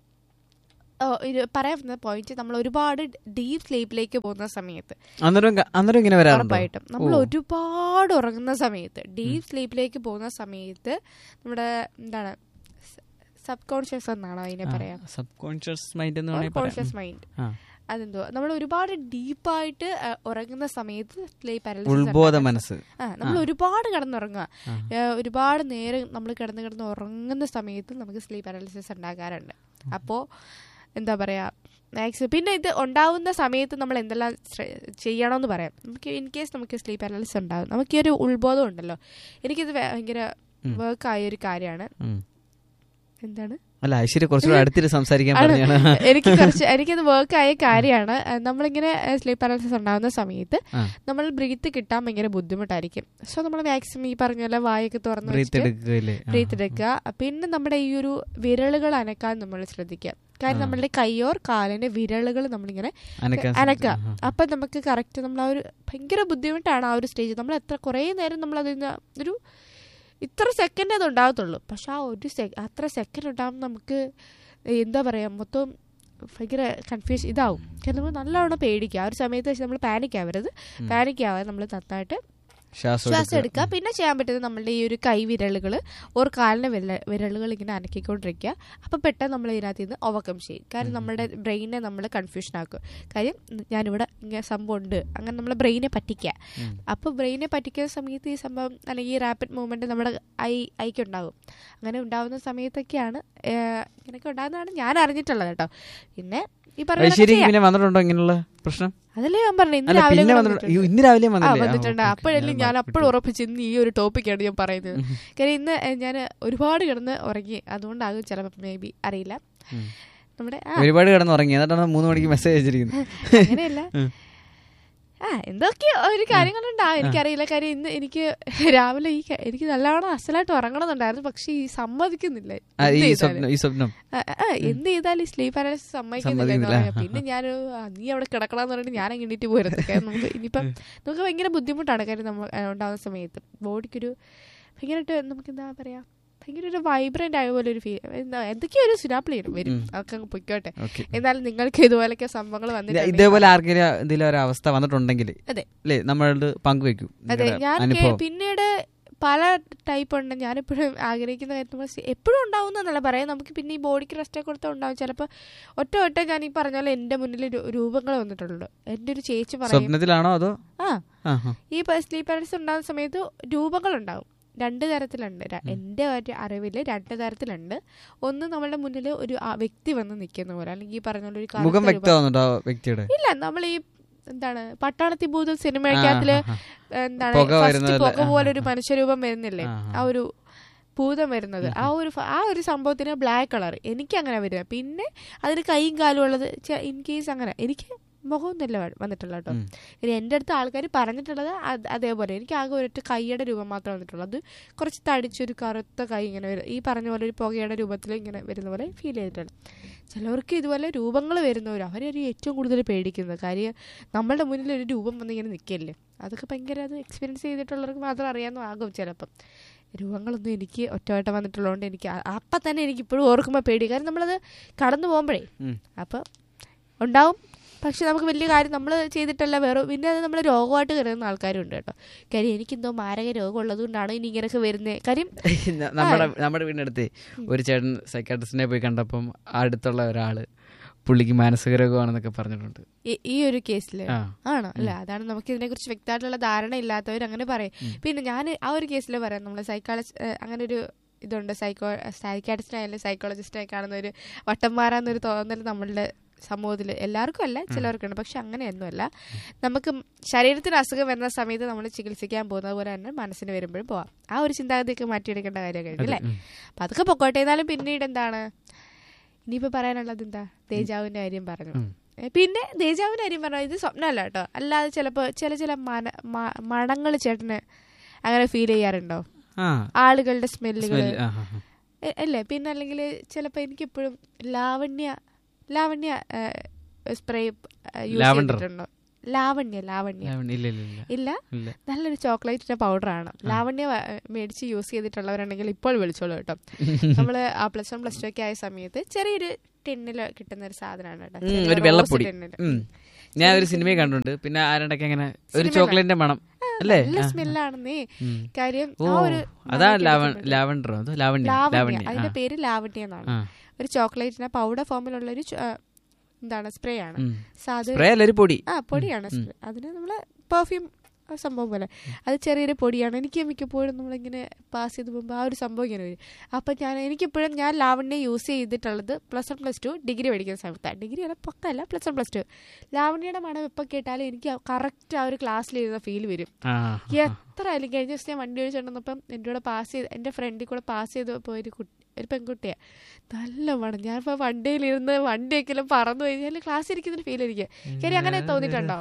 ഓ, ഇത് പറയാൻ വന്ന പോയിന്റ് നമ്മൾ ഒരുപാട് ഡീപ് സ്ലീപ്പിലേക്ക് പോകുന്ന സമയത്ത് അന്നേരം ക- അന്നേരം ഇങ്ങനെ വരാറുണ്ടോ ഉറപ്പായിട്ടും നമ്മൾ ഓ. ഒരുപാട് ഉറങ്ങുന്ന സമയത്ത് ഡീപ് സ്ലീപ്പിലേക്ക് പോകുന്ന സമയത്ത് നമ്മുടെ എന്താണ് സബ് കോൺഷ്യസ് എന്നാണോ അതിനെ പറയാം സബ് കോൺഷ്യസ് മൈൻഡ് എന്ന് വേണമെങ്കിൽ പറയാം കോൺഷ്യസ് മൈൻഡ് ആ. അതെന്തോ നമ്മൾ ഒരുപാട് ഡീപ്പായിട്ട് ഉറങ്ങുന്ന സമയത്ത് സ്ലീപ്പ് പാരലിസിസ് ഉൾബോധ മനസ്സ് ആ നമ്മൾ ഒരുപാട് കിടന്നുറങ്ങുക ഏഹ് ഒരുപാട് നേരം നമ്മൾ കിടന്ന് കിടന്ന് ഉറങ്ങുന്ന സമയത്ത് നമുക്ക് സ്ലീപ്പ് പാരാലിസിസ് ഉണ്ടാകാറുണ്ട് അപ്പോൾ എന്താ പറയാ മാക്സിമം പിന്നെ ഇത് ഉണ്ടാവുന്ന സമയത്ത് നമ്മൾ എന്തെല്ലാം ശ്ര- ചെയ്യണമെന്ന് പറയാം നമുക്ക് ഇൻ കേസ് നമുക്ക് സ്ലീപ്പ് പാരാലിസിസ് ഉണ്ടാകും നമുക്ക് ഈ ഒരു ഉൾബോധം ഉണ്ടല്ലോ എനിക്കിത് ഭയങ്കര വർക്ക് ആയ ഒരു കാര്യമാണ് ഉം. എന്താണ് അല്ല ഐശ്വര്യ കുറച്ചുകൂടെ അടുത്തിട്ട് സംസാരിക്കാൻ ആണ്. പറഞ്ഞാണ് എനിക്ക് കുറച്ച് എനിക്കത് വർക്ക് ആയ കാര്യമാണ് ഏഹ് നമ്മളിങ്ങനെ സ്ലീപ്പ് പാരാലിസിസ് ഉണ്ടാകുന്ന സമയത്ത് ആ. നമ്മൾ ബ്രീത്ത് കിട്ടാൻ ഭയങ്കര ബുദ്ധിമുട്ടായിരിക്കും സോ നമ്മൾ മാക്സിമം ഈ പറഞ്ഞ പോലെ വായൊക്കെ തുറന്ന് ബ്രീത്ത് വെച്ചിട്ട് എടുക്കുകയില്ലേ ആ. ബ്രീത്ത് എടുക്കുക പിന്നെ നമ്മുടെ ഈ ഒരു വിരലുകൾ അനക്കാൻ നമ്മൾ ശ്രദ്ധിക്കുക കാര്യം നമ്മളുടെ കയ്യോർ കാലിന്റെ വിരലുകൾ നമ്മളിങ്ങനെ അനക്കാൻ അനക്കുക ശ്രമിച്ചു. ആ, അപ്പം നമുക്ക് കറക്റ്റ് നമ്മൾ ആ ഒരു ഭയങ്കര ബുദ്ധിമുട്ടാണ് ആ ഒരു സ്റ്റേജ് നമ്മൾ എത്ര കുറേ നേരം നമ്മൾ അതിന് ഒരു ഇത്ര സെക്കൻഡ് അത് ഉണ്ടാകത്തുള്ളൂ പക്ഷെ ആ ഒരു സെ അത്ര സെക്കൻഡ് ഉണ്ടാകുമ്പോൾ നമുക്ക് എന്താ പറയുക മൊത്തം ഭയങ്കര കൺഫ്യൂഷൻ ഇതാവും കാരണം നമ്മൾ നല്ലവണ്ണം പേടിക്കുക ആ ഒരു സമയത്ത് നമ്മൾ പാനിക് ആവരുത് പാനിക് ആവാതെ നമ്മൾ നന്നായിട്ട് ശ്വാസം ശ്വാസം എടുക്കുക. എടുക്കുക പിന്നെ ചെയ്യാൻ പറ്റുന്നത് നമ്മളുടെ ഈ ഒരു കൈ വിരലുകൾ ഒരു കാലിൻ്റെ വിരല വിരലുകൾ ഇങ്ങനെ അനക്കിക്കൊണ്ടിരിക്കുക അപ്പോൾ പെട്ടെന്ന് നമ്മൾ ഇതിനകത്ത് നിന്ന് ഓവർകം ചെയ്യും കാരണം നമ്മുടെ ബ്രെയിനെ നമ്മൾ കൺഫ്യൂഷൻ ആക്കും കാര്യം ഞാനിവിടെ ഇങ്ങനെ സംഭവം ഉണ്ട് അങ്ങനെ നമ്മളെ ബ്രെയിനെ പറ്റിക്കുക ഉം. അപ്പോൾ ബ്രെയിനെ പറ്റിക്കുന്ന സമയത്ത് ഈ സംഭവം അല്ലെങ്കിൽ ഈ റാപ്പിഡ് മൂവ്മെൻറ്റ് നമ്മുടെ ഐ ഐക്ക് ഉണ്ടാകും അങ്ങനെ ഉണ്ടാകുന്ന സമയത്തൊക്കെയാണ് ഏഹ്, ഇങ്ങനെയൊക്കെ ഉണ്ടാകുന്നതാണ് ഞാൻ അറിഞ്ഞിട്ടുള്ളത് കേട്ടോ പിന്നെ ഈ പറഞ്ഞ ഐശ്വര്യക്ക് പിന്നെ വന്നിട്ടുണ്ടോ ഇങ്ങനെയുള്ള പ്രശ്നം അതല്ലേ ഞാൻ പറഞ്ഞു ഇന്ന് അല്ല രാവിലെ പിന്നെ കൂടെ വന്നിട്ട് വന്നിട്ടുണ്ട്. അയ്യോ, ഇന്ന് രാവിലെ ആ വന്നില്ലേ ആ, വന്നിട്ടുണ്ട് ഓക്കേ, അപ്പോഴല്ലേ ഓക്കേ. ഞാൻ ഞാൻ അപ്പോഴും ഉറപ്പിച്ച് ഇന്ന് ഈ ഒരു ടോപ്പിക്കാണ് ഞാൻ പറയുന്നത് കാര്യം ഇന്ന് ഞാൻ ഒരുപാട് കിടന്ന് ഉറങ്ങി അതുകൊണ്ടാകും ചിലപ്പോൾ മേ ബി അറിയില്ല ഉം. നമ്മുടെ ആ ഒരുപാട് കിടന്ന് ഉറങ്ങി എന്നിട്ടാണ് മൂന്ന് മണിക്ക് മെസ്സേജ് അയച്ചിരിക്കുന്നത് അങ്ങനെയല്ല ഉം. ആ എന്തൊക്കെയോ ഒരു കാര്യങ്ങളുണ്ടാവും എനിക്കറിയില്ല കാര്യം ഇന്ന് എനിക്ക് രാവിലെ ഈ ക- എനിക്ക് നല്ലവണ്ണം അസലായിട്ട് ഉറങ്ങണമെന്നുണ്ടായിരുന്നു പക്ഷെ ഈ സമ്മതിക്കുന്നില്ല ആ, എന്ത് ഈ ചെയ്താലും. സ്വപ്നം ഈ സ്വപ്നം ആ, ആ, എന്ത് ചെയ്താലും ഈ സ്ലീപ്പ് പാരലൈസ് സമ്മതിക്കുന്നില്ല എന്ന് സമ്മതിക്കുന്നില്ല. പറയാം പിന്നെ ഞാൻ നീ അവിടെ കിടക്കണമെന്ന് പറഞ്ഞിട്ട് ഞാൻ അങ്ങ് എണീറ്റ് പോരുന്നത് കാരണം നമുക്ക് ഇനിയിപ്പം നമുക്ക് ഭയങ്കര ബുദ്ധിമുട്ടാണ് കാര്യം നമ്മൾ ആ, ഉണ്ടാകുന്ന സമയത്ത് ബോഡിക്കൊരു ഭയങ്കരമായിട്ട് നമുക്ക് എന്താ പറയാ ഭയങ്കര ഒരു വൈബ്രന്റ് ആയ പോലെ ഒരു ഫീൽ എന്താ എന്തൊക്കെയോ ഒരു സുനാപ്പിളി വരും അതൊക്കെ അങ്ങ് പൊയ്ക്കോട്ടെ ഓക്കെ എന്നാലും നിങ്ങൾക്ക് ഇതുപോലൊക്കെ സംഭവങ്ങൾ വന്നിട്ടുണ്ട് ഇതേപോലെ ആർക്കെങ്കിലും എന്തെങ്കിലും ഒരു അവസ്ഥ വന്നിട്ടുണ്ടെങ്കിൽ അതെ. അല്ലേ നമ്മളോട് പങ്കുവെക്കും അതെ നിങ്ങളുടെ ഞാൻ കേ- അനുഭവം പിന്നീട് പല ടൈപ്പ് ഉണ്ട് ഞാനെപ്പോഴും ആഗ്രഹിക്കുന്ന കാര്യം എപ്പോഴും ഉണ്ടാവുന്നല്ല പറയാം നമുക്ക് പിന്നെ ഈ ബോഡിക്ക് റെസ്റ്റ് ഒക്കെ കൊടുത്താൽ ഉണ്ടാവും ചിലപ്പോൾ ഒറ്റ ഒറ്റ ഞാൻ ഈ പറഞ്ഞ പോലെ എൻ്റെ മുന്നിൽ രു- രൂപങ്ങൾ വന്നിട്ടുള്ളൂ എൻ്റെ ഒരു ചേച്ചി പറയും സ്വപ്നത്തിലാണോ അതോ ആ ആ ആ. ഈ സ്ലീപ്പ് പാരൻസ് ഉണ്ടാകുന്ന സമയത്ത് രൂപങ്ങൾ ഉണ്ടാവും രണ്ട് തരത്തിലുണ്ട് ര- എൻ്റെ ഒരു അറിവിൽ രണ്ട് തരത്തിലുണ്ട് ഒന്ന് നമ്മളുടെ മുന്നിൽ ഒരു ആ വ്യക്തി വന്ന് നിൽക്കുന്ന പോലെ അല്ലെങ്കിൽ ഈ പറഞ്ഞ പോലെ ഒരു കറുത്ത മുഖം രൂപം. വ്യക്തമാവുന്നുണ്ടോ ആ വ്യക്തിയുടെ ഇല്ല നമ്മൾ ഈ എന്താണ് പട്ടാളത്തി ഭൂതം സിനിമയ്ക്കകത്തില് ആ, ആ, എന്താണ് പുക ഫസ്റ്റ് വരുന്നത് പുക പോലെ. പോലെ ഒരു മനുഷ്യരൂപം വരുന്നില്ലേ ആ, ആ. ആ ഒരു ഭൂതം വരുന്നത് ആ ഒരു ഫ- ആ ഒരു സംഭവത്തിന് ബ്ലാക്ക് കളർ എനിക്ക് അങ്ങനെ വരിക പിന്നെ അതിന് കൈയും കാലും ഉള്ളത് ഇൻ കേസ് അങ്ങനെ എനിക്ക് മുഖമൊന്നുമില്ല വ- വന്നിട്ടുള്ള കേട്ടോ ഉം. ഇനി എൻ്റെ അടുത്ത് ആൾക്കാർ പറഞ്ഞിട്ടുള്ളത് അത് അതേപോലെ എനിക്ക് ആകെ ഒരൊറ്റ കൈയുടെ രൂപം മാത്രമേ വന്നിട്ടുള്ളൂ അത് കുറച്ച് തടിച്ചൊരു കറുത്ത കൈ ഇങ്ങനെ വരും ഈ പറഞ്ഞ പോലെ ഒരു പുകയുടെ രൂപത്തിൽ ഇങ്ങനെ വരുന്ന പോലെ ഫീൽ ചെയ്തിട്ടുണ്ട് ചിലവർക്ക് ഇതുപോലെ രൂപങ്ങൾ വരുന്നവർ അവരൊരു ഏറ്റവും കൂടുതൽ പേടിക്കുന്നത് കാര്യം നമ്മളുടെ മുന്നിൽ ഒരു രൂപം വന്ന് ഇങ്ങനെ നിൽക്കല്ലേ അതൊക്കെ ഭയങ്കര അത് എക്സ്പീരിയൻസ് ചെയ്തിട്ടുള്ളവർക്ക് മാത്രം അറിയാമെന്നാകും ചിലപ്പം രൂപങ്ങളൊന്നും എനിക്ക് ഒറ്റവട്ടം വന്നിട്ടുള്ളതുകൊണ്ട് എനിക്ക് അ- അപ്പം തന്നെ എനിക്ക് ഇപ്പോഴും ഓർക്കുമ്പോൾ പേടി കാരണം നമ്മളത് കടന്നു പോകുമ്പോഴേ ഉം. അപ്പം ഉണ്ടാവും പക്ഷെ നമുക്ക് വലിയ കാര്യം നമ്മൾ ചെയ്തിട്ടല്ല വേറെ പിന്നെ അത് നമ്മൾ രോഗമായിട്ട് കരുതുന്ന ആൾക്കാരുണ്ട് കേട്ടോ കാര്യം എനിക്കെന്തോ മാരക രോഗം ഉള്ളതുകൊണ്ടാണ് ഇനി ഇങ്ങനെയൊക്കെ വരുന്നത് കാര്യം ന- നമ്മുടെ നമ്മുടെ വീടിനടുത്ത് ഒരു ചേട്ടൻ സൈക്കാട്രിസ്റ്റിനെ പോയി കണ്ടപ്പം അടുത്തുള്ള ഒരാള് പുള്ളിക്ക് മാനസിക രോഗമാണെന്നൊക്കെ പറഞ്ഞിട്ടുണ്ട് ഈ- ഈ ഒരു കേസിൽ ആ ആണോ അല്ല അതാണ് നമുക്ക് ഇതിനെ കുറിച്ച് വ്യക്തമായിട്ടുള്ള ധാരണ ഇല്ലാത്തവർ അങ്ങനെ പറയും പിന്നെ ഞാൻ ആ ഒരു കേസിൽ പറയാം നമ്മൾ സൈക്കോളജി അങ്ങനെ ഒരു ഇതുണ്ട് സൈക്കോ സൈക്കാട്രിസ്റ്റിനായാലും സൈക്കോളജിസ്റ്റിനെ കാണുന്ന ഒരു വട്ടന്മാരാന്നൊരു തോന്നൽ നമ്മളുടെ സമൂഹത്തിൽ എല്ലാവർക്കും അല്ല ചിലവർക്കുണ്ട് പക്ഷെ അങ്ങനെയൊന്നുമല്ല നമുക്ക് ശരീരത്തിന് അസുഖം വരുന്ന സമയത്ത് നമ്മൾ ചികിത്സിക്കാൻ പോകുന്നത് പോലെ തന്നെ മനസ്സിന് വരുമ്പോഴും പോവാം ആ ഒരു ചിന്താഗതിയൊക്കെ മാറ്റിയെടുക്കേണ്ട കാര്യമൊക്കെ അല്ലേ ഉം. അപ്പം അതൊക്കെ പൊക്കോട്ടെ എന്നാലും പിന്നീട് എന്താണ് ഇനിയിപ്പോൾ പറയാനുള്ളത് എന്താ തേജാവിൻ്റെ കാര്യം പറഞ്ഞു ഉം. ഏ, പിന്നെ ദേജാവിൻ്റെ കാര്യം പറഞ്ഞാൽ ഇത് സ്വപ്നമല്ല കേട്ടോ അല്ലാതെ ചിലപ്പോൾ ചില ചില മന മണങ്ങൾ ചേട്ടന് അങ്ങനെ ഫീൽ ചെയ്യാറുണ്ടോ ആ ആളുകളുടെ സ്മെല്ലുകൾ സ്മെൽ ആ ആ, ആ. അല്ലേ പിന്നെ അല്ലെങ്കിൽ ചിലപ്പോൾ എനിക്കെപ്പോഴും Lavanya Lavanya spray use Lavender. ചെയ്തിട്ടുണ്ടോ ലാവണ്യ ലാവണ്യ ലാവണ്യ, ഇല്ല ഇല്ല ഇല്ല ഇല്ല ഇല്ല നല്ലൊരു ചോക്ലേറ്റിന്റെ പൗഡറാണ് ലാവണ്യ വ- മേടിച്ച് യൂസ് ചെയ്തിട്ടുള്ളവരുണ്ടെങ്കിൽ ഇപ്പോൾ വിളിച്ചോളൂ കേട്ടോ നമ്മൾ ആ പ്ലസ് വൺ പ്ലസ് ടു ഒക്കെ ആയ സമയത്ത് ചെറിയൊരു ടിന്നിൽ കിട്ടുന്ന ഒരു സാധനമാണ് കേട്ടോ ഉം, ചെറിയ ഒരു rose വെള്ളപ്പൊടി tin-ല്. ഉം. ഞാൻ ഒരു സിനിമയിൽ കണ്ടിട്ടുണ്ട് പിന്നെ ആരണ്ടൊക്കെ അങ്ങനെ ഒരു സിനിമയിലാ? ചോക്ലേറ്റിന്റെ മണം അല്ലേ നല്ല ആ, ആ. സ്മെല്ലാണെന്നേ ഉം. കാര്യം ഓ ആ ഒരു അതാ മണം ലാവൺ കേട്ടിട്ടുണ്ട്. ലാവണ്ടറോ അതോ ലാവണ്യ ലാവണ്യ ലാവണ്യ അതിന്റെ ആ. പേര് ലാവണ്യ എന്നാണ് ആ ഒരു ചോക്ലേറ്റിന്റെ പൗഡർ ഫോമിലുള്ള ഒരു ചോ- ആ, എന്താണ് സ്പ്രേ ആണ് ഉം. സാധ സ്പ്രേ അല്ല ഒരു പൊടി ആ പൊടിയാണ് ഉം. spray. അതിന് നമ്മള് പെർഫ്യൂം സംഭവം പോലെ അത് ചെറിയൊരു പൊടിയാണ് എനിക്ക് മിക്കപ്പോഴും നമ്മളിങ്ങനെ പാസ് ചെയ്ത് പോകുമ്പോൾ ആ ഒരു സംഭവം ഇങ്ങനെ വരും അപ്പം ഞാൻ എനിക്കിപ്പോഴും ഞാൻ ലാവണ്യ യൂസ് ചെയ്തിട്ടുള്ളത് plus one plus two degree പഠിക്കുന്ന സമയത്താണ് ഡിഗ്രി അല്ല പക്കല്ല പ്ലസ് വൺ പ്ലസ് ടു ലാവണ്യയുടെ മണം എപ്പോൾ കേട്ടാലും എനിക്ക് കറക്റ്റ് ആ ഒരു ക്ലാസ്സിലിരുന്ന ഫീൽ വരും ആ എത്ര ആയാലും കഴിഞ്ഞ ദിവസം ഞാൻ വണ്ടി ഓടിച്ചിട്ടുണ്ടപ്പം എൻ്റെ കൂടെ പാസ് ചെയ്ത് എൻ്റെ ഫ്രണ്ടിൽ കൂടെ പാസ് ചെയ്ത് പോയൊരു കുട്ടി ഒരു പെൺകുട്ടിയാണ് നല്ല മണം ഞാനിപ്പോൾ വണ്ടിയിലിരുന്ന് വണ്ടിയൊക്കെ പറന്നു കഴിഞ്ഞാൽ ക്ലാസ് ഇരിക്കുന്നൊരു ഫീൽ എനിക്ക് കാര്യം അങ്ങനെ തോന്നിയിട്ടുണ്ടോ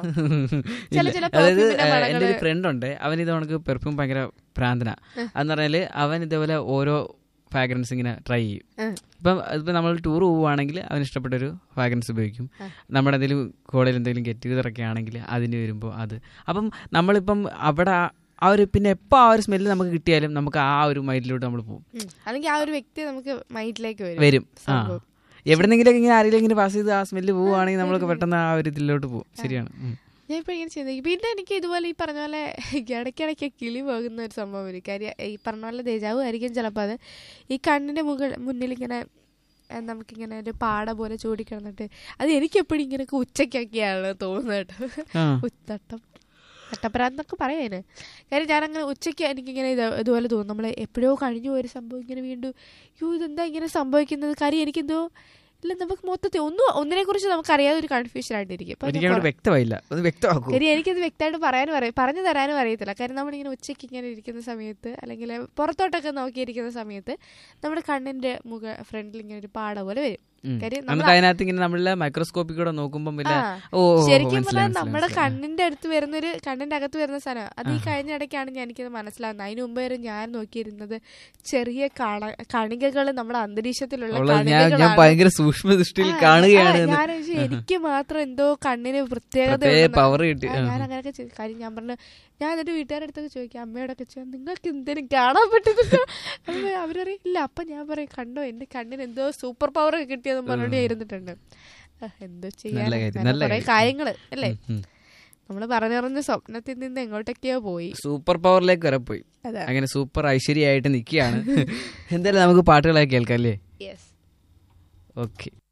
ചില ചില അതായത് perfume ന്റെ ഏഹ്, മണങ്ങള് എൻ്റെ ഒരു ഫ്രണ്ട് ഉണ്ട് അവൻ ഇത് കണക്ക് പെർഫ്യൂം ഭയങ്കര ഭ്രാന്തന അതെന്ന് പറഞ്ഞാല് അവൻ ഇതേപോലെ ഓരോ ഫ്രാഗ്രൻസ് ഇങ്ങനെ ട്രൈ ചെയ്യും ആ. ഇപ്പം അതിപ്പോൾ നമ്മൾ ടൂർ പോവുകയാണെങ്കിൽ അതിന് ഇഷ്ടപ്പെട്ട ഒരു ഫ്രാഗ്രൻസ് ഉപയോഗിക്കും നമ്മുടെ എന്തെങ്കിലും കോളേജിൽ എന്തെങ്കിലും ഗെറ്റ് ടുഗദർ ഒക്കെ ആണെങ്കിൽ അതിന് വരുമ്പോൾ അത് അപ്പം നമ്മളിപ്പം അവിടെ ആ- ആ ഒരു പിന്നെ എപ്പോൾ ആ ഒരു സ്മെല്ല് നമുക്ക് കിട്ടിയാലും നമുക്ക് ആ ഒരു മൈൻഡിലോട്ട് നമ്മൾ പോകും ഉം. അല്ലെങ്കിൽ ആ ഒരു വ്യക്തി നമുക്ക് മൈൻഡിലേക്ക് വരും വരും ആ സംഭവം. എവിടെന്നെങ്കിലും ഇങ്ങനെ ആരെങ്കിലും ഇങ്ങനെ പാസ് ചെയ്ത് ആ സ്മെല്ല് പോവുകയാണെങ്കിൽ നമ്മൾക്ക് പെട്ടെന്ന് ആ ഒരു ഇതിലോട്ട് പോകും ശരിയാണ് ഉം. ഞാൻ ഇപ്പൊ ഇങ്ങനെ ചെയ്തു പിന്നെ എനിക്ക് ഇതുപോലെ ഈ പറഞ്ഞ പോലെ ഇടയ്ക്കിടയ്ക്ക് കിളി പോകുന്ന ഒരു സംഭവം വരും കാര്യം ഈ പറഞ്ഞ പോലെ ദേജാവും ആയിരിക്കും ചിലപ്പോൾ അത് ഈ കണ്ണിന്റെ മുകൾ മുന്നിൽ ഇങ്ങനെ ഏ, നമുക്കിങ്ങനെ ഒരു പാട പോലെ ചൂടിക്കിടന്നിട്ട് അത് എനിക്ക് എപ്പോഴും ഇങ്ങനെയൊക്കെ ഉച്ചയ്ക്കൊക്കെയാണ് തോന്നുന്നത് കേട്ടോ ആ. ഉത്തട്ടം തട്ടപ്പരാന്നൊക്കെ പറയാന് കാര്യം ഞാനങ്ങനെ ഉച്ചയ്ക്ക് എനിക്കിങ്ങനെ ഇത് ഇതുപോലെ തോന്നും നമ്മൾ എപ്പോഴോ കഴിഞ്ഞു പോയൊരു സംഭവം ഇങ്ങനെ വീണ്ടും യോ ഇതെന്താ ഇങ്ങനെ സംഭവിക്കുന്നത് കാര്യം എനിക്കെന്തോ ഇല്ല നമുക്ക് മൊത്തത്തിൽ ഒന്നും ഒന്നിനെ കുറിച്ച് നമുക്ക് അറിയാതെ ഒരു കൺഫ്യൂഷൻ ആയിട്ടിരിക്കും അപ്പൊ ഞാൻ ഒരിക്കലും അങ്ങോട്ട് വ്യക്തമായില്ല ഒന്ന് വ്യക്തമാക്കൂ കാര്യം എനിക്കത് വ്യക്തമായിട്ട് പറയാനും അറിയാം പറഞ്ഞു തരാനും അറിയത്തില്ല കാര്യം നമ്മളിങ്ങനെ ഉച്ചയ്ക്ക് ഇങ്ങനെ ഇരിക്കുന്ന സമയത്ത് അല്ലെങ്കിൽ പുറത്തോട്ടൊക്കെ നോക്കിയിരിക്കുന്ന സമയത്ത് നമ്മുടെ കണ്ണിന്റെ മുഖ ഫ്രണ്ടിൽ ഇങ്ങനെ ഒരു പാട പോലെ വരും ഉം. കാര്യം നമുക്ക് അതിനകത്ത് ഇങ്ങനെ നമ്മളെ മൈക്രോസ്കോപ്പിൽ കൂടെ നോക്കുമ്പോൾ വല്ല ആ. ഓ ഓ, ഓ, ശരിക്കും മനസ്സിലായി, പറഞ്ഞാൽ മനസ്സിലായി, നമ്മുടെ മനസ്സിലായി. കണ്ണിന്റെ അടുത്ത് വരുന്നൊരു കണ്ണിന്റെ അകത്ത് വരുന്ന സാധനം അത് ഈ കഴിഞ്ഞ ഇടയ്ക്കാണ് ഞാൻ എനിക്കത് മനസ്സിലാകുന്നത് അതിന് മുമ്പ് വരെ ഞാൻ നോക്കിയിരുന്നത് ചെറിയ കാണ- കണികകൾ നമ്മുടെ അന്തരീക്ഷത്തിലുള്ള ഉള്ളത് ഞാൻ ഞാൻ കണികകളാണ്. ഭയങ്കര സൂക്ഷ്മ ദൃഷ്ടിയിൽ ആ, കാണുകയാണ് ആ, എന്ന്. ഞാൻ വിചാരിച്ചു എനിക്ക് മാത്രം എന്തോ കണ്ണിന് പ്രത്യേകത പ്രത്യേക ഉണ്ടെന്ന്. power കിട്ടി. ആ, ആ. ഞാൻ അങ്ങനെയൊക്കെ ചെയ്തു. കാര്യം ഞാൻ പറഞ്ഞു ഞാൻ എന്നിട്ട് വീട്ടുകാരുടെ അടുത്തൊക്കെ ചോദിക്കാം അമ്മയോടൊക്കെ ചോദിക്കാം നിങ്ങൾക്ക് എന്തിനും കാണാൻ പറ്റുന്നില്ല അപ്പൊ അവരറിയും ഇല്ല അപ്പൊ ഞാൻ പറയും കണ്ടോ എന്റെ കണ്ണിന് എന്തോ സൂപ്പർ പവർ കിട്ടിയെന്ന് പറഞ്ഞോണ്ട് ഞാൻ ഇരുന്നിട്ടുണ്ട് ആ, എന്തോ ചെയ്യാൻ നല്ല കാര്യം, നല്ല കാര്യം. കാര്യങ്ങള് അല്ലേ ഉം. നമ്മള് പറഞ്ഞറിഞ്ഞ സ്വപ്നത്തിൽ നിന്ന് എങ്ങോട്ടൊക്കെയോ പോയി സൂപ്പർ പവറിലേക്ക് വരെ പോയി അതെ അങ്ങനെ സൂപ്പർ ഐശ്വര്യമായിട്ട് നിൽക്കുകയാണ് എന്തായാലും നമുക്ക് പാട്ടുകളൊക്കെ കേൾക്കാം അല്ലേ യെസ് ഓക്കെ